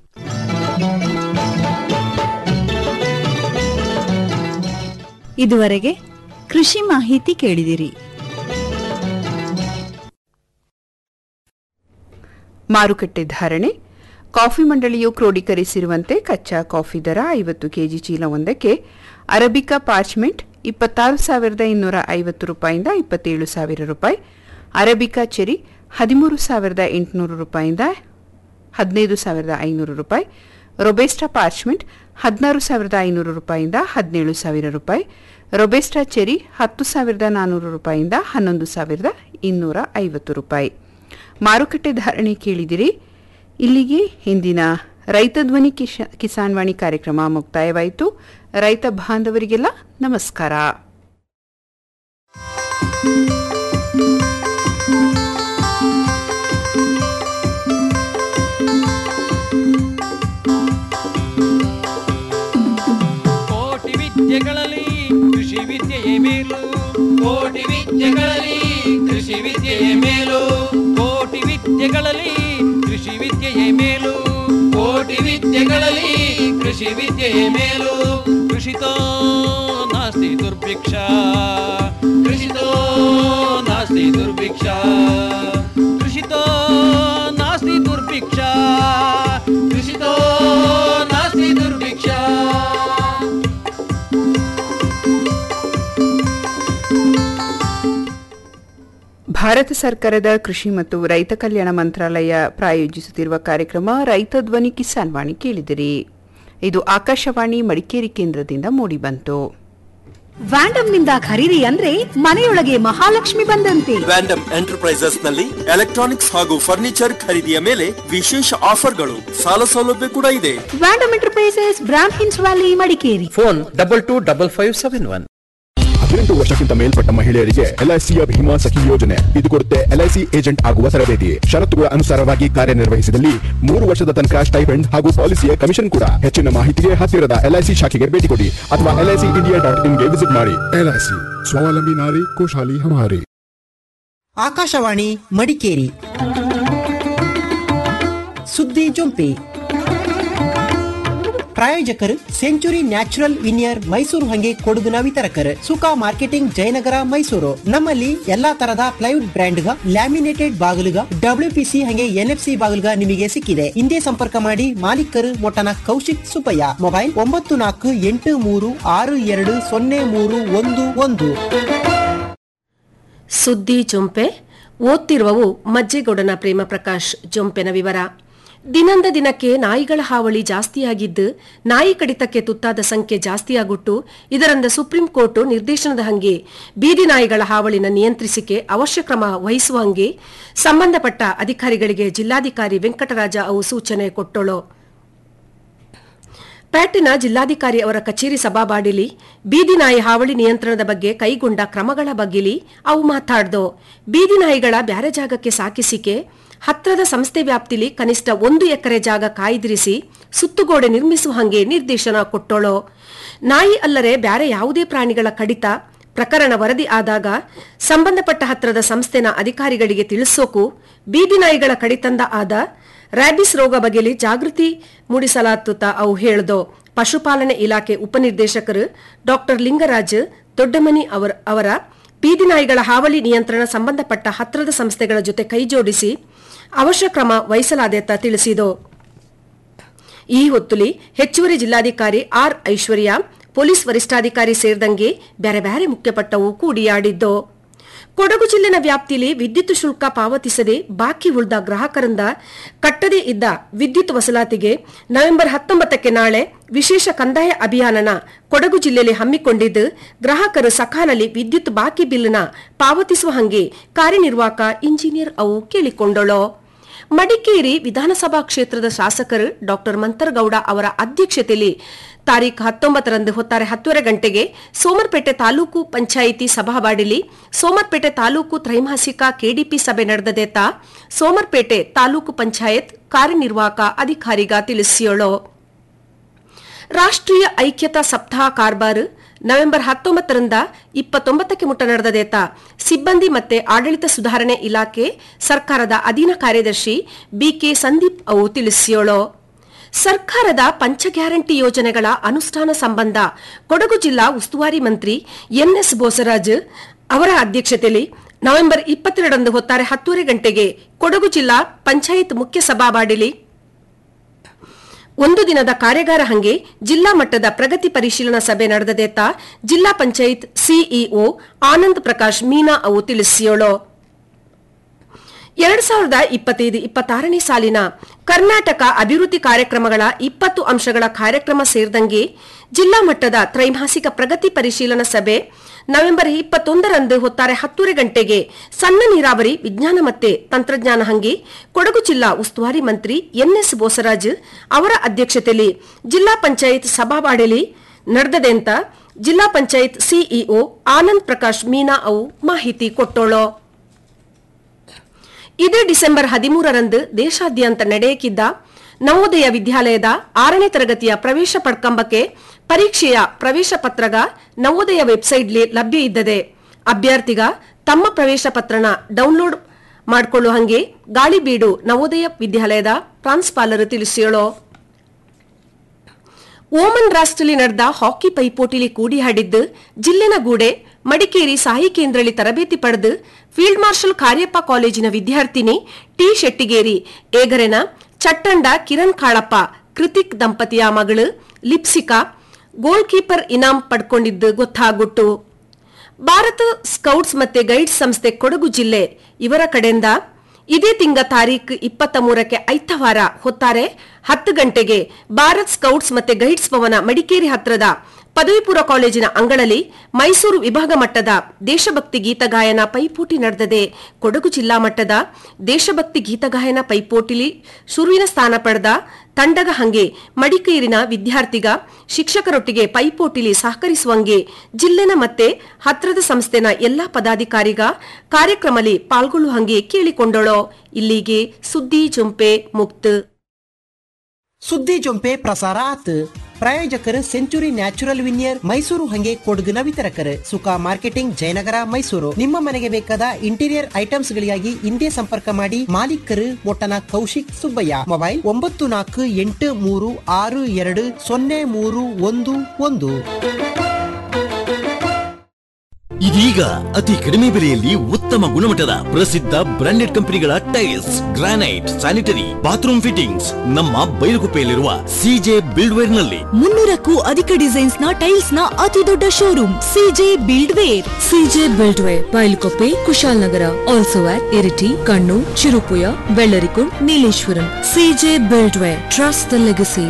Speaker 12: ಇದುವರೆಗೆ ಕೃಷಿ ಮಾಹಿತಿ ಕೇಳಿದಿರಿ
Speaker 2: ಮಾರುಕಟ್ಟೆ ಧಾರಣೆ ಕಾಫಿ ಮಂಡಳಿಯು ಕ್ರೋಢೀಕರಿಸಿರುವಂತೆ ಕಚ್ಚಾ ಕಾಫಿ ದರ ಐವತ್ತು ಕೆಜಿ ಚೀಲವೊಂದಕ್ಕೆ ಅರಬಿಕಾ ಪಾರ್ಚ್ಮೆಂಟ್ ಇಪ್ಪತ್ತಾರು ಸಾವಿರದ ಇನ್ನೂರ ಐವತ್ತು ರೂಪಾಯಿಂದ ಇಪ್ಪತ್ತೇಳು ಸಾವಿರ ರೂಪಾಯಿ ಅರಬಿಕಾ ಚೆರಿ ಹದಿಮೂರು ಸಾವಿರದ ಎಂಟುನೂರು ರೂಪಾಯಿಂದ ಹದಿನೈದು ಸಾವಿರದ ಐನೂರು ರೂಪಾಯಿ ರೊಬೆಸ್ಟಾ ಪಾರ್ಚ್ಮೆಂಟ್ ಹದಿನಾರು ಸಾವಿರದ ಐನೂರು ರೂಪಾಯಿಂದ ಹದಿನೇಳು ಸಾವಿರ ರೂಪಾಯಿ ರೊಬೆಸ್ಟಾ ಚೆರಿ ಹತ್ತು ಸಾವಿರದ ನಾನ್ನೂರು ರೂಪಾಯಿಂದ ಹನ್ನೊಂದು ಸಾವಿರದ ಇನ್ನೂರ ಐವತ್ತು ರೂಪಾಯಿ ಮಾರುಕಟ್ಟೆ ಧಾರಣೆ ಕೇಳಿದಿರಿ ಇಲ್ಲಿಗೆ ಹಿಂದಿನ ರೈತ ಧ್ವನಿ ಕಿಶ ಕಿಸಾನ್ ವಾಣಿ ಕಾರ್ಯಕ್ರಮ ಮುಕ್ತಾಯವಾಯಿತು ರೈತ ಬಾಂಧವರಿಗೆಲ್ಲ ನಮಸ್ಕಾರ
Speaker 3: ಕೋಟಿ ವಿದ್ಯೆಗಳಲ್ಲಿ ಕೃಷಿ ವಿದ್ಯೆಯೇ ಮೇಲು ಕೋಟಿ ವಿದ್ಯೆಗಳಲ್ಲಿ ಕೃಷಿ ವಿದ್ಯೆಯೇ ಮೇಲು ಕೋಟಿ ವಿದ್ಯೆಗಳಲ್ಲಿ ಕೃಷಿ ವಿದ್ಯೆಯೇ ಮೇಲು ಕೋಟಿ ವಿದ್ಯೆಗಳಲ್ಲಿ ಕೃಷಿ ವಿದ್ಯೆಯೇ ಮೇಲು ಕೃಷಿತೋ ನಾಸ್ತಿ ದುರ್ಭಿಕ್ಷ ಕೃಷಿತೋ ನಾಸ್ತಿ ದುರ್ಭಿಕ್ಷ ಕೃಷಿತೋ ನಾಸ್ತಿ ದುರ್ಭಿಕ್ಷ ಕೃಷಿತೋ ನಾಸ್ತಿ ದುರ್ಭಿಕ್ಷ
Speaker 2: ಭಾರತ ಸರ್ಕಾರದ ಕೃಷಿ ಮತ್ತು ರೈತ ಕಲ್ಯಾಣ ಮಂತ್ರಾಲಯ ಪ್ರಾಯೋಜಿಸುತ್ತಿರುವ ಕಾರ್ಯಕ್ರಮ ರೈತ ಧ್ವನಿ ಕಿಸಾನ್ ವಾಣಿ ಕೇಳಿದಿರಿ ಇದು ಆಕಾಶವಾಣಿ ಮಡಿಕೇರಿ ಕೇಂದ್ರದಿಂದ ಮೂಡಿಬಂತು
Speaker 13: ವ್ಯಾಂಡಮ್ ನಿಂದ ಖರೀದಿ ಅಂದ್ರೆ ಮನೆಯೊಳಗೆ ಮಹಾಲಕ್ಷ್ಮಿ ಬಂದಂತೆ
Speaker 14: ವ್ಯಾಂಡಮ್ ಎಂಟರ್ಪ್ರೈಸಸ್ ನಲ್ಲಿ ಎಲೆಕ್ಟ್ರಾನಿಕ್ಸ್ ಹಾಗೂ ಫರ್ನಿಚರ್ ಖರೀದಿಯ ಮೇಲೆ ವಿಶೇಷ ಆಫರ್ಗಳು ಸಾಲ ಸೌಲಭ್ಯ ಕೂಡ ಇದೆ
Speaker 13: ವ್ಯಾಂಡಮ್ ಎಂಟರ್ಪ್ರೈಸಸ್ ಬ್ರಾಂಡ್ ಹಿನ್ಸ್ valley Madikeri
Speaker 10: phone double two double five seven one
Speaker 15: ಹದಿನೆಂಟು ವರ್ಷಕ್ಕಿಂತ ಮೇಲ್ಪಟ್ಟ ಮಹಿಳೆಯರಿಗೆ ಎಲ್ಐಸಿಯ ಭೀಮಾ ಸಖಿ ಯೋಜನೆ ಇದು ಕೊಡುತ್ತೆ ಎಲ್ಐಸಿ ಏಜೆಂಟ್ ಆಗುವ ತರಬೇತಿ ಷರತ್ತುಗಳ ಅನುಸಾರವಾಗಿ ಕಾರ್ಯನಿರ್ವಹಿಸಿದಲ್ಲಿ ಮೂರು ವರ್ಷದ ತನಕ ಸ್ಟೈಪೆಂಡ್ ಹಾಗೂ ಪಾಲಿಸಿಯ ಕಮಿಷನ್ ಕೂಡ ಹೆಚ್ಚಿನ ಮಾಹಿತಿಗೆ ಹತ್ತಿರದ ಎಲ್ಐಸಿ ಶಾಖೆಗೆ ಭೇಟಿ ಕೊಡಿ ಅಥವಾ ಎಲ್ಐಸಿ ಇಂಡಿಯಾ ಡಾಟ್ ಇನ್ಗೆ ವಿಸಿಟ್ ಮಾಡಿ ಎಲ್ಐಸಿ ಸ್ವಾವಲಂಬಿ ನಾರಿ ಖುಷಾಲಿ ಹಮಾರಿ
Speaker 16: ಆಕಾಶವಾಣಿ ಮಡಿಕೇರಿ ಸುದ್ದಿ ಜೊಂಪಿ ಪ್ರಾಯೋಜಕರು ಸೆಂಚುರಿ ನ್ಯಾಚುರಲ್ ವಿನಿಯರ್ ಮೈಸೂರು ಹಂಗೆ ಕೊಡಗುನ ವಿತರಕರು ಸುಖ ಮಾರ್ಕೆಟಿಂಗ್ ಜಯನಗರ ಮೈಸೂರು ನಮ್ಮಲ್ಲಿ ಎಲ್ಲಾ ತರಹದ ಪ್ಲೈವುಡ್ ಬ್ರ್ಯಾಂಡ್ ಗ ಲ್ಯಾಮಿನೇಟೆಡ್ ಬಾಗಿಲುಗ ಡಬ್ಲ್ಯೂಪಿಸಿ ಹಂಗೆ ಎನ್ಎಫ್ಸಿ ಬಾಗಿಲುಗ ನಿಮಗೆ ಸಿಕ್ಕಿದೆ ಹಿಂದೆ ಸಂಪರ್ಕ ಮಾಡಿ ಮಾಲೀಕರು ಮೊಟ್ಟನ ಕೌಶಿಕ್ ಸುಬ್ಬಯ್ಯ ಮೊಬೈಲ್ ಒಂಬತ್ತು ನಾಲ್ಕು ಎಂಟು ಮೂರು ಆರು ಎರಡು ಸೊನ್ನೆ ಮೂರು ಒಂದು ಒಂದು
Speaker 17: ಸುದ್ದಿ ಜೊಂಪೆ ಓದ್ತಿರುವವು ಮಜ್ಜೆಗೌಡನ ಪ್ರೇಮ ಪ್ರಕಾಶ್ ಜೊಂಪೆನ ವಿವರ ದಿನಂದ ದಿನಕ್ಕೆ ನಾಯಿಗಳ ಹಾವಳಿ ಜಾಸ್ತಿಯಾಗಿದ್ದು ನಾಯಿ ಕಡಿತಕ್ಕೆ ತುತ್ತಾದ ಸಂಖ್ಯೆ ಜಾಸ್ತಿಯಾಗುಟ್ಟು ಇದರಿಂದ ಸುಪ್ರೀಂ ಕೋರ್ಟ್ ನಿರ್ದೇಶನದ ಹಂಗೆ ಬೀದಿ ನಾಯಿಗಳ ಹಾವಳಿನ ನಿಯಂತ್ರಿಸಿಕೆ ಅವಶ್ಯ ಕ್ರಮ ವಹಿಸುವ ಹಂಗೆ ಸಂಬಂಧಪಟ್ಟ ಅಧಿಕಾರಿಗಳಿಗೆ ಜಿಲ್ಲಾಧಿಕಾರಿ ವೆಂಕಟರಾಜ ಅವು ಸೂಚನೆ ಕೊಟ್ಟಳು ಪ್ಯಾಟಿನ ಜಿಲ್ಲಾಧಿಕಾರಿ ಅವರ ಕಚೇರಿ ಸಭಾಬಾಡಿಲಿ ಬೀದಿ ನಾಯಿ ಹಾವಳಿ ನಿಯಂತ್ರಣದ ಬಗ್ಗೆ ಕೈಗೊಂಡ ಕ್ರಮಗಳ ಬಗ್ಗಿಲಿ ಅವು ಮಾತಾಡ್ದೋ ಬೀದಿ ನಾಯಿಗಳ ಬ್ಯಾರೆ ಜಾಗಕ್ಕೆ ಸಾಕಿಸಿಕೆ ಹತ್ರದ ಸಂಸ್ಥೆ ವ್ಯಾಪ್ತಿಲಿ ಕನಿಷ್ಠ ಒಂದು ಎಕರೆ ಜಾಗ ಕಾಯ್ದಿರಿಸಿ ಸುತ್ತುಗೋಡೆ ನಿರ್ಮಿಸುವ ಹಂಗೆ ನಿರ್ದೇಶನ ಕೊಟ್ಟೋಳೋ ನಾಯಿ ಅಲ್ಲರೆ ಬ್ಯಾರೆ ಯಾವುದೇ ಪ್ರಾಣಿಗಳ ಕಡಿತ ಪ್ರಕರಣ ವರದಿ ಆದಾಗ ಸಂಬಂಧಪಟ್ಟ ಹತ್ರದ ಸಂಸ್ಥೆನ ಅಧಿಕಾರಿಗಳಿಗೆ ತಿಳಿಸೋಕು ಬೀದಿ ನಾಯಿಗಳ ಕಡಿತಂದ ಆದ ರ್ಯಾಬಿಸ್ ರೋಗ ಬಗೆಲಿ ಜಾಗೃತಿ ಮೂಡಿಸಲಾತುತ್ತ ಅವು ಹೇಳ್ದೋ ಪಶುಪಾಲನೆ ಇಲಾಖೆ ಉಪನಿರ್ದೇಶಕರು ಡಾಕ್ಟರ್ ಲಿಂಗರಾಜ್ ದೊಡ್ಡಮನಿ ಅವರ ಅವರ ಬೀದಿ ನಾಯಿಗಳ ಹಾವಳಿ ನಿಯಂತ್ರಣ ಸಂಬಂಧಪಟ್ಟ ಹತ್ರದ ಸಂಸ್ಥೆಗಳ ಜೊತೆ ಕೈಜೋಡಿಸಿ ಅವಶ್ಯ ಕ್ರಮ ವಹಿಸಲಾದೆತ್ತ ತಿಳಿಸಿದು ಈ ಹೊತ್ತುಲಿ ಹೆಚ್ಚುವರಿ ಜಿಲ್ಲಾಧಿಕಾರಿ ಆರ್ ಐಶ್ವರ್ಯ ಪೊಲೀಸ್ ವರಿಷ್ಠಾಧಿಕಾರಿ ಸೇರಿದಂಗೆ ಬ್ಯಾರೆ ಬ್ಯಾರೆ ಮುಖ್ಯಪಟ್ಟವು ಕೂಡಿಯಾಡಿದ್ದು ಕೊಡಗು ಜಿಲ್ಲೆನ ವ್ಯಾಪ್ತಿಯಲ್ಲಿ ವಿದ್ಯುತ್ ಶುಲ್ಕ ಪಾವತಿಸದೆ ಬಾಕಿ ಉಳಿದ ಗ್ರಾಹಕರಿಂದ ಕಟ್ಟದೇ ಇದ್ದ ವಿದ್ಯುತ್ ವಸೂಲಾತಿಗೆ ನವೆಂಬರ್ ಹತ್ತೊಂಬತ್ತಕ್ಕೆ ನಾಳೆ ವಿಶೇಷ ಕಂದಾಯ ಅಭಿಯಾನನ ಕೊಡಗು ಜಿಲ್ಲೆಯಲ್ಲಿ ಹಮ್ಮಿಕೊಂಡಿದ್ದು ಗ್ರಾಹಕರು ಸಕಾಲಲ್ಲಿ ವಿದ್ಯುತ್ ಬಾಕಿ ಬಿಲ್ನ ಪಾವತಿಸುವ ಹಂಗೆ ಕಾರ್ಯನಿರ್ವಾಹಕ ಇಂಜಿನಿಯರ್ ಅವು ಕೇಳಿಕೊಂಡಳು ಮಡಿಕೇರಿ ವಿಧಾನಸಭಾ ಕ್ಷೇತ್ರದ ಶಾಸಕರು ಡಾಕ್ಟರ್ ಮಂತರಗೌಡ ಅವರ ಅಧ್ಯಕ್ಷತೆಯಲ್ಲಿ ತಾರೀಖು ಹತ್ತೊಂಬತ್ತರಂದು ಹೊತ್ತಾರೆ ಹತ್ತುವರೆ ಗಂಟೆಗೆ ಸೋಮರ್ಪೇಟೆ ತಾಲೂಕು ಪಂಚಾಯಿತಿ ಸಭಾವಾಡಿಲಿ ಸೋಮರ್ಪೇಟೆ ತಾಲೂಕು ತ್ರೈಮಾಸಿಕ ಕೆಡಿಪಿ ಸಭೆ ನಡೆದದೇತ ಸೋಮರ್ಪೇಟೆ ತಾಲೂಕು ಪಂಚಾಯತ್ ಕಾರ್ಯನಿರ್ವಾಹಕ ಅಧಿಕಾರಿಗ ತಿಳಿಸಿಯೋಳು ರಾಷ್ಟ್ರೀಯ ಐಕ್ಯತಾ ಸಪ್ತಾಹ ಕಾರ್ಬಾರ್ ನವೆಂಬರ್ ಹತ್ತೊಂಬತ್ತರಿಂದ ಇಪ್ಪತ್ತೊಂಬತ್ತಕ್ಕೆ ಮುಟ್ಟ ನಡೆದದೇತ ಸಿಬ್ಬಂದಿ ಮತ್ತೆ ಆಡಳಿತ ಸುಧಾರಣೆ ಇಲಾಖೆ ಸರ್ಕಾರದ ಅಧೀನ ಕಾರ್ಯದರ್ಶಿ ಬಿಕೆ ಸಂದೀಪ್ ಅವು ತಿಳಿಸಿಯೋಳು ಸರ್ಕಾರದ ಪಂಚ ಗ್ಯಾರಂಟಿ ಯೋಜನೆಗಳ ಅನುಷ್ಠಾನ ಸಂಬಂಧ ಕೊಡಗು ಜಿಲ್ಲಾ ಉಸ್ತುವಾರಿ ಮಂತ್ರಿ ಎನ್ಎಸ್ ಬೋಸರಾಜ್ ಅವರ ಅಧ್ಯಕ್ಷತೆಯಲ್ಲಿ ನವೆಂಬರ್ ಇಪ್ಪತ್ತೆರಡರಂದು ಹೊತ್ತಾರೆ ಹತ್ತೂವರೆ ಗಂಟೆಗೆ ಕೊಡಗು ಜಿಲ್ಲಾ ಪಂಚಾಯತ್ ಮುಖ್ಯ ಸಭಾವಾಡಿಲಿ ಒಂದು ದಿನದ ಕಾರ್ಯಾಗಾರ ಹಂಗೆ ಜಿಲ್ಲಾ ಮಟ್ಟದ ಪ್ರಗತಿ ಪರಿಶೀಲನಾ ಸಭೆ ನಡೆದದೇತ ಜಿಲ್ಲಾ ಪಂಚಾಯತ್ ಸಿಇಒ ಆನಂದ್ ಪ್ರಕಾಶ್ ಮೀನಾ ಅವು ತಿಳಿಸಿಯೋಳು ಎರಡ್ ಸಾವಿರದ ಇಪ್ಪತ್ತೈದು ಇಪ್ಪತ್ತಾರನೇ ಸಾಲಿನ ಕರ್ನಾಟಕ ಅಭಿವೃದ್ಧಿ ಕಾರ್ಯಕ್ರಮಗಳ ಇಪ್ಪತ್ತು ಅಂಶಗಳ ಕಾರ್ಯಕ್ರಮ ಸೇರಿದಂಗೆ ಜಿಲ್ಲಾ ಮಟ್ಟದ ತ್ರೈಮಾಸಿಕ ಪ್ರಗತಿ ಪರಿಶೀಲನಾ ಸಭೆ ನವೆಂಬರ್ ಇಪ್ಪತ್ತೊಂದರಂದು ಹೊತ್ತಾರೆ ಹತ್ತೂವರೆ ಗಂಟೆಗೆ ಸಣ್ಣ ನೀರಾವರಿ ವಿಜ್ಞಾನ ಮತ್ತೆ ತಂತ್ರಜ್ಞಾನ ಹಂಗೆ ಕೊಡಗು ಜಿಲ್ಲಾ ಉಸ್ತುವಾರಿ ಮಂತ್ರಿ ಎನ್ಎಸ್ ಬೋಸರಾಜ್ ಅವರ ಅಧ್ಯಕ್ಷತೆಯಲ್ಲಿ ಜಿಲ್ಲಾ ಪಂಚಾಯತ್ ಸಭಾವಾಡಿಲಿ ನಡೆದದೆ ಅಂತ ಜಿಲ್ಲಾ ಪಂಚಾಯತ್ ಸಿಇಒ ಆನಂದ್ ಪ್ರಕಾಶ್ ಮೀನಾ ಅವು ಮಾಹಿತಿ ಕೊಟ್ಟೋಳೋ ಇದೇ ಡಿಸೆಂಬರ್ ಹದಿಮೂರರಂದು ದೇಶಾದ್ಯಂತ ನಡೆಯಕಿದ್ದ ನವೋದಯ ವಿದ್ಯಾಲಯದ ಆರನೇ ತರಗತಿಯ ಪ್ರವೇಶ ಪಡ್ಕಂಬಕ್ಕೆ ಪರೀಕ್ಷೆಯ ಪ್ರವೇಶ ಪತ್ರಗ ನವೋದಯ ವೆಬ್ಸೈಟ್ಲಿ ಲಭ್ಯ ಇದ್ದದೆ ಅಭ್ಯರ್ಥಿಗ ತಮ್ಮ ಪ್ರವೇಶ ಪತ್ರನ ಡೌನ್ಲೋಡ್ ಮಾಡಿಕೊಳ್ಳುವ ಹಂಗೆ ಗಾಳಿಬೀಡು ನವೋದಯ ವಿದ್ಯಾಲಯದ ಪ್ರಾಂಶುಪಾಲರು ತಿಳಿಸಿಯಳೋ ಓಮನ್ ರಾಷ್ಟ್ರದಲ್ಲಿ ನಡೆದ ಹಾಕಿ ಪೈಪೋಟಿಲಿ ಕೂಡಿ ಹಾಡಿದ್ದು ಜಿಲ್ಲೆನ ಗೂಡೆ ಮಡಿಕೇರಿ ಸಾಯಿ ಕೇಂದ್ರದಲ್ಲಿ ತರಬೇತಿ ಪಡೆದು ಫೀಲ್ಡ್ ಮಾರ್ಷಲ್ ಕಾರ್ಯಪ್ಪ ಕಾಲೇಜಿನ ವಿದ್ಯಾರ್ಥಿನಿ ಟಿ ಶೆಟ್ಟಿಗೇರಿ ಏಗರೆನ ಚಟ್ಟಂಡ ಕಿರಣ್ ಕಾಳಪ್ಪ ಕೃತಿಕ್ ದಂಪತಿಯ ಮಗಳು ಲಿಪ್ಸಿಕಾ ಗೋಲ್ ಕೀಪರ್ ಇನಾಮ್ ಪಡ್ಕೊಂಡಿದ್ದು ಗೊತ್ತಾಗುಟ್ಟು ಭಾರತ ಸ್ಕೌಟ್ಸ್ ಮತ್ತೆ ಗೈಡ್ಸ್ ಸಂಸ್ಥೆ ಕೊಡಗು ಜಿಲ್ಲೆ ಇವರ ಕಡೆಯಿಂದ ಇದೇ ತಿಂಗ ತಾರೀಖು ಇಪ್ಪತ್ತ ಮೂರಕ್ಕೆ ಐತವಾರ ಹೊತ್ತಾರೆ ಹತ್ತು ಗಂಟೆಗೆ ಭಾರತ್ ಸ್ಕೌಟ್ಸ್ ಮತ್ತೆ ಗೈಡ್ಸ್ ಭವನ ಮಡಿಕೇರಿ ಹತ್ರದ ಪದವಿ ಪೂರ್ವ ಕಾಲೇಜಿನ ಅಂಗಳಲ್ಲಿ ಮೈಸೂರು ವಿಭಾಗ ಮಟ್ಟದ ದೇಶಭಕ್ತಿ ಗೀತಗಾಯನ ಪೈಪೋಟಿ ನಡೆದದೆ ಕೊಡಗು ಜಿಲ್ಲಾ ಮಟ್ಟದ ದೇಶಭಕ್ತಿ ಗೀತಗಾಯನ ಪೈಪೋಟಿಲಿ ಶುರುವಿನ ಸ್ಥಾನ ಪಡೆದ ತಂಡಗ ಹಂಗೆ ಮಡಿಕೇರಿನ ವಿದ್ಯಾರ್ಥಿಗ ಶಿಕ್ಷಕರೊಟ್ಟಿಗೆ ಪೈಪೋಟಿಲಿ ಸಹಕರಿಸುವಂಗೆ ಜಿಲ್ಲೆನ ಮತ್ತೆ ಹತ್ರದ ಸಂಸ್ಥೆನ ಎಲ್ಲಾ ಪದಾಧಿಕಾರಿಗ ಕಾರ್ಯಕ್ರಮದಲ್ಲಿ ಪಾಲ್ಗೊಳ್ಳುವಂಗೆ ಕೇಳಿಕೊಂಡಳೋ ಇಲ್ಲಿಗೆ ಸುದ್ದಿ ಜುಂಪೆ ಮುಕ್ತ
Speaker 16: ಸುದ್ದಿ ಜೊಂಪೆ ಪ್ರಸಾರ ಆತ್ ಪ್ರಾಯೋಜಕರು ಸೆಂಚುರಿ ನ್ಯಾಚುರಲ್ ವಿನಿಯರ್ ಮೈಸೂರು ಹಂಗೆ ಕೊಡಗಿನ ವಿತರಕರು ಸುಖ ಮಾರ್ಕೆಟಿಂಗ್ ಜಯನಗರ ಮೈಸೂರು ನಿಮ್ಮ ಮನೆಗೆ ಬೇಕಾದ ಇಂಟೀರಿಯರ್ ಐಟಮ್ಸ್ ಗಳಿಗಾಗಿ ಹಿಂದೆ ಸಂಪರ್ಕ ಮಾಡಿ ಮಾಲೀಕರು ಮೊಟ್ಟನ ಕೌಶಿಕ್ ಸುಬ್ಬಯ್ಯ ಮೊಬೈಲ್ ಒಂಬತ್ತು ನಾಲ್ಕು ಎಂಟು ಮೂರು ಆರು ಎರಡು ಸೊನ್ನೆ ಮೂರು ಒಂದು ಒಂದು
Speaker 18: ಇದೀಗ ಅತಿ ಕಡಿಮೆ ಬೆಲೆಯಲ್ಲಿ ಉತ್ತಮ ಗುಣಮಟ್ಟದ ಪ್ರಸಿದ್ಧ ಬ್ರಾಂಡೆಡ್ ಕಂಪನಿಗಳ tiles granite sanitary bathroom fittings ನಮ್ಮ ಬೈಲುಗುಪ್ಪೆಯಲ್ಲಿರುವ ಸಿಜೆ ಬಿಲ್ಡ್ವೇರ್ ನಲ್ಲಿ
Speaker 19: ಮುನ್ನೂರಕ್ಕೂ ಅಧಿಕ ಡಿಸೈನ್ಸ್ ನ ಟೈಲ್ಸ್ ನ ಅತಿ ದೊಡ್ಡ showroom CJ build ware CJ build ware Bylakuppe Kushalnagar also at Iritty Kannur Cherupuzha Vellarikundu Nileshwaram CJ build ware trust the legacy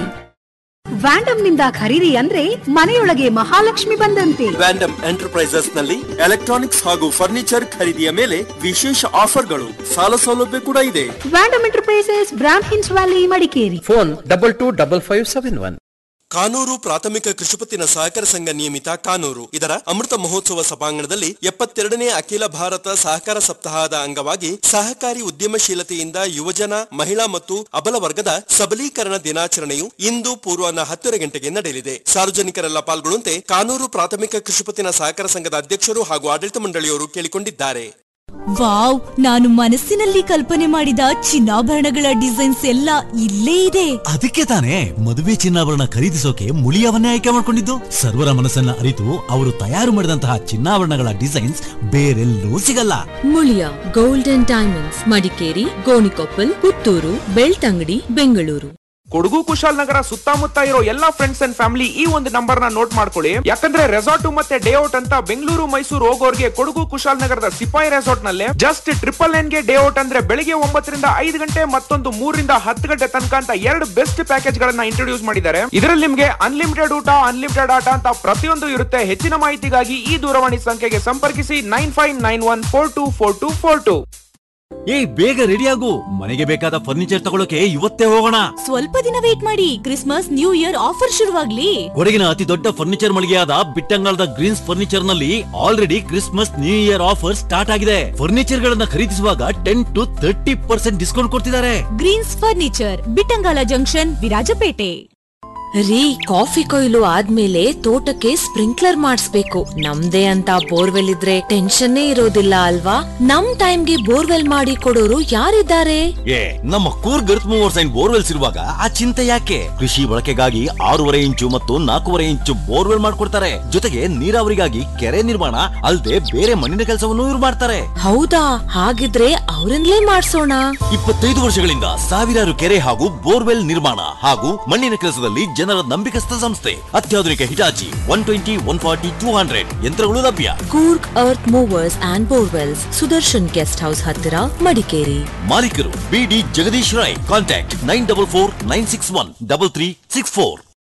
Speaker 13: Vandam ನಿಂದ ಖರೀದಿ ಅಂದ್ರೆ ಮನೆಯೊಳಗೆ ಮಹಾಲಕ್ಷ್ಮಿ ಬಂದಂತೆ
Speaker 14: ವ್ಯಾಂಡಮ್ ಎಂಟರ್ಪ್ರೈಸಸ್ ನಲ್ಲಿ ಎಲೆಕ್ಟ್ರಾನಿಕ್ಸ್ ಹಾಗೂ ಫರ್ನಿಚರ್ ಖರೀದಿಯ ಮೇಲೆ ವಿಶೇಷ ಆಫರ್ಗಳು ಸಾಲ ಸೌಲಭ್ಯ ಕೂಡ ಇದೆ
Speaker 13: ವ್ಯಾಂಡಮ್ ಎಂಟರ್ಪ್ರೈಸಸ್ ಬ್ರಾಮ್ ಹಿನ್ಸ್ valley Madikeri
Speaker 10: phone double two double five seven one
Speaker 14: Kanur ಪ್ರಾಥಮಿಕ ಕೃಷಿಪತ್ತಿನ ಸಹಕಾರ ಸಂಘ ನಿಯಮಿತ ಕಾನೂರು ಇದರ ಅಮೃತ ಮಹೋತ್ಸವ ಸಭಾಂಗಣದಲ್ಲಿ ಎಪ್ಪತ್ತೆರಡನೇ ಅಖಿಲ ಭಾರತ ಸಹಕಾರ ಸಪ್ತಾಹದ ಅಂಗವಾಗಿ ಸಹಕಾರಿ ಉದ್ಯಮಶೀಲತೆಯಿಂದ ಯುವಜನ ಮಹಿಳಾ ಮತ್ತು ಅಬಲ ವರ್ಗದ ಸಬಲೀಕರಣ ದಿನಾಚರಣೆಯು ಇಂದು ಪೂರ್ವಾಹ್ನ ಹತ್ತುವರೆ ಗಂಟೆಗೆ ನಡೆಯಲಿದೆ ಸಾರ್ವಜನಿಕರೆಲ್ಲ ಪಾಲ್ಗೊಳ್ಳುವಂತೆ ಕಾನೂರು ಪ್ರಾಥಮಿಕ ಕೃಷಿಪತ್ತಿನ ಸಹಕಾರ ಸಂಘದ ಅಧ್ಯಕ್ಷರು ಹಾಗೂ ಆಡಳಿತ ಮಂಡಳಿಯವರು ಕೇಳಿಕೊಂಡಿದ್ದಾರೆ
Speaker 19: ವಾವ್ ನಾನು ಮನಸ್ಸಿನಲ್ಲಿ ಕಲ್ಪನೆ ಮಾಡಿದ ಚಿನ್ನಾಭರಣಗಳ ಡಿಸೈನ್ಸ್ ಎಲ್ಲ ಇಲ್ಲೇ ಇದೆ
Speaker 18: ಅದಕ್ಕೆ ತಾನೇ ಮದುವೆ ಚಿನ್ನಾಭರಣ ಖರೀದಿಸೋಕೆ ಮುಳಿಯವನ್ನೇ ಆಯ್ಕೆ ಮಾಡಿಕೊಂಡಿದ್ದು ಸರ್ವರ ಮನಸ್ಸನ್ನ ಅರಿತು ಅವರು ತಯಾರು ಮಾಡಿದಂತಹ ಚಿನ್ನಾಭರಣಗಳ ಡಿಸೈನ್ಸ್ ಬೇರೆಲ್ಲೂ ಸಿಗಲ್ಲ
Speaker 19: Muliya gold and diamonds Madikeri Gonikoppal Puttur Belthangady Bengaluru
Speaker 20: Kodagu Kushalnagar ಸುತ್ತಮುತ್ತ ಇರೋ ಎಲ್ಲಾ ಫ್ರೆಂಡ್ಸ್ ಅಂಡ್ ಫ್ಯಾಮಿಲಿ ಈ ಒಂದು ನಂಬರ್ ನ ನೋಟ್ ಮಾಡ್ಕೊಳ್ಳಿ ಯಾಕಂದ್ರೆ ರೆಸಾರ್ಟ್ ಮತ್ತೆ ಡೇ ಔಟ್ ಅಂತ ಬೆಂಗಳೂರು ಮೈಸೂರು ಹೋಗೋರ್ಗೆ ಕೊಡಗು ಕುಶಾಲನಗರದ ಸಿಪಾಯಿ ರೆಸಾರ್ಟ್ ನಲ್ಲಿ ಜಸ್ಟ್ ಟ್ರಿಪಲ್ ನೈನ್ ಗೆ ಡೇ ಔಟ್ ಅಂದ್ರೆ ಬೆಳಿಗ್ಗೆ ಒಂಬತ್ತರಿಂದ ಐದು ಗಂಟೆ ಮತ್ತೊಂದು ಮೂರರಿಂದ ಹತ್ತು ಗಂಟೆ ತನಕ ಅಂತ ಎರಡು ಬೆಸ್ಟ್ ಪ್ಯಾಕೇಜ್ ಗಳನ್ನ ಇಂಟ್ರೊಡ್ಯೂಸ್ ಮಾಡಿದ್ದಾರೆ ಇದರಲ್ಲಿ ನಿಮ್ಗೆ ಅನ್ಲಿಮಿಟೆಡ್ ಊಟ ಅನ್ಲಿಮಿಟೆಡ್ ಆಟ ಅಂತ ಪ್ರತಿಯೊಂದು ಇರುತ್ತೆ ಹೆಚ್ಚಿನ ಮಾಹಿತಿಗಾಗಿ ಈ ದೂರವಾಣಿ ಸಂಖ್ಯೆಗೆ ಸಂಪರ್ಕಿಸಿ nine five nine one four two four two four two
Speaker 18: ಏಯ್ ಬೇಗ ರೆಡಿ ಆಗು ಮನೆಗೆ ಬೇಕಾದ ಫರ್ನಿಚರ್ ತಗೊಳಕ್ಕೆ ಇವತ್ತೇ ಹೋಗೋಣ
Speaker 19: ಸ್ವಲ್ಪ ದಿನ ವೇಟ್ ಮಾಡಿ ಕ್ರಿಸ್ಮಸ್ ನ್ಯೂ ಇಯರ್ ಆಫರ್ ಶುರುವಾಗ್ಲಿ
Speaker 18: ಕೊಡಗಿನ ಅತಿ ದೊಡ್ಡ ಫರ್ನಿಚರ್ ಮಳಿಗೆಯಾದ ಬಿಟ್ಟಂಗಾಲದ ಗ್ರೀನ್ಸ್ ಫರ್ನಿಚರ್ ನಲ್ಲಿ already Christmas new year offer start ಆಗಿದೆ ಫರ್ನಿಚರ್ ಗಳನ್ನ ಖರೀದಿಸುವಾಗ ten to thirty percent discount ಕೊಡ್ತಿದ್ದಾರೆ
Speaker 19: Greens furniture Bittangala junction Virajpet ರೀ ಕಾಫಿ ಕೊಯ್ಲು ಆದ್ಮೇಲೆ ತೋಟಕ್ಕೆ ಸ್ಪ್ರಿಂಕ್ಲರ್ ಮಾಡಿಸ್ಬೇಕು ನಮ್ದೇ ಅಂತ ಬೋರ್ವೆಲ್ ಇದ್ರೆ ಟೆನ್ಷನ್ನೇ ಇರೋದಿಲ್ಲ ಅಲ್ವಾ ನಮ್ ಟೈಮ್ಗೆ ಬೋರ್ವೆಲ್ ಮಾಡಿ ಕೊಡೋರು ಯಾರಿದ್ದಾರೆ
Speaker 18: ಏ ನಮ್ಮ Coorg earth movers and borewells ಇರುವಾಗ ಆ ಚಿಂತೆ ಯಾಕೆ ಕೃಷಿ ಬಳಕೆಗಾಗಿ ಆರೂವರೆ ಇಂಚು ಮತ್ತು ನಾಲ್ಕೂವರೆ ಇಂಚು ಬೋರ್ವೆಲ್ ಮಾಡ್ಕೊಡ್ತಾರೆ ಜೊತೆಗೆ ನೀರಾವರಿಗಾಗಿ ಕೆರೆ ನಿರ್ಮಾಣ ಅಲ್ಲದೆ ಬೇರೆ ಮಣ್ಣಿನ ಕೆಲಸವನ್ನು ಇವ್ರು ಮಾಡ್ತಾರೆ
Speaker 19: ಹೌದಾ ಹಾಗಿದ್ರೆ ಅವರಿಂದಲೇ ಮಾಡ್ಸೋಣ
Speaker 18: ಇಪ್ಪತ್ತೈದು ವರ್ಷಗಳಿಂದ ಸಾವಿರಾರು ಕೆರೆ ಹಾಗೂ ಬೋರ್ವೆಲ್ ನಿರ್ಮಾಣ ಹಾಗೂ ಮಣ್ಣಿನ ಕೆಲಸದಲ್ಲಿ ಜನರ ನಂಬಿಕಸ್ಥ ಸಂಸ್ಥೆ ಅತ್ಯಾಧುನಿಕ Hitachi one twenty one forty two hundred ಯಂತ್ರಗಳು ಲಭ್ಯ
Speaker 19: Coorg earth movers and borewells Sudarshan guest house ಹತ್ತಿರ ಮಡಿಕೇರಿ
Speaker 18: ಮಾಲೀಕರು ಬಿಡಿ Jagadish Roy contact nine double four nine six one double three six four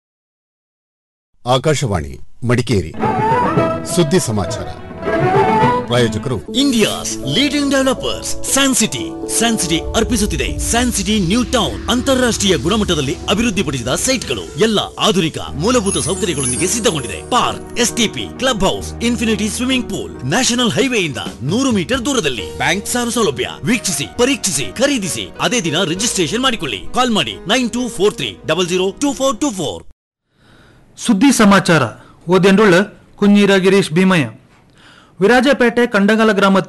Speaker 21: Akashvani Madikeri ಸುದ್ದಿ ಸಮಾಚಾರ ಪ್ರಾಯೋಜಕರು
Speaker 18: India's leading developers San city San city ಅರ್ಪಿಸುತ್ತಿದೆ San city new town ಅಂತಾರಾಷ್ಟ್ರೀಯ ಗುಣಮಟ್ಟದಲ್ಲಿ ಅಭಿವೃದ್ಧಿಪಡಿಸಿದ ಸೈಟ್ಗಳು ಎಲ್ಲ ಆಧುನಿಕ ಮೂಲಭೂತ ಸೌಕರ್ಯಗಳೊಂದಿಗೆ ಸಿದ್ಧಗೊಂಡಿದೆ park STP club house infinity swimming pool national ಹೈವೇಯಿಂದ ನೂರು ಮೀಟರ್ ದೂರದಲ್ಲಿ ಬ್ಯಾಂಕ್ ಸಾಲ ಸೌಲಭ್ಯ ವೀಕ್ಷಿಸಿ ಪರೀಕ್ಷಿಸಿ ಖರೀದಿಸಿ ಅದೇ ದಿನ ರಿಜಿಸ್ಟ್ರೇಷನ್ ಮಾಡಿಕೊಳ್ಳಿ ಕಾಲ್ ಮಾಡಿ nine two four three double zero two four two four
Speaker 22: ಸುದ್ದಿ ಸಮಾಚಾರ ಓದೆಂಡುಳ್ಳ ಕುഞ്ഞീര ಗಿರೀಶ್ ಭೀಮಯ್ಯ ವಿರಾಜಪೇಟೆ ಕಂಡಗಲ ಗ್ರಾಮ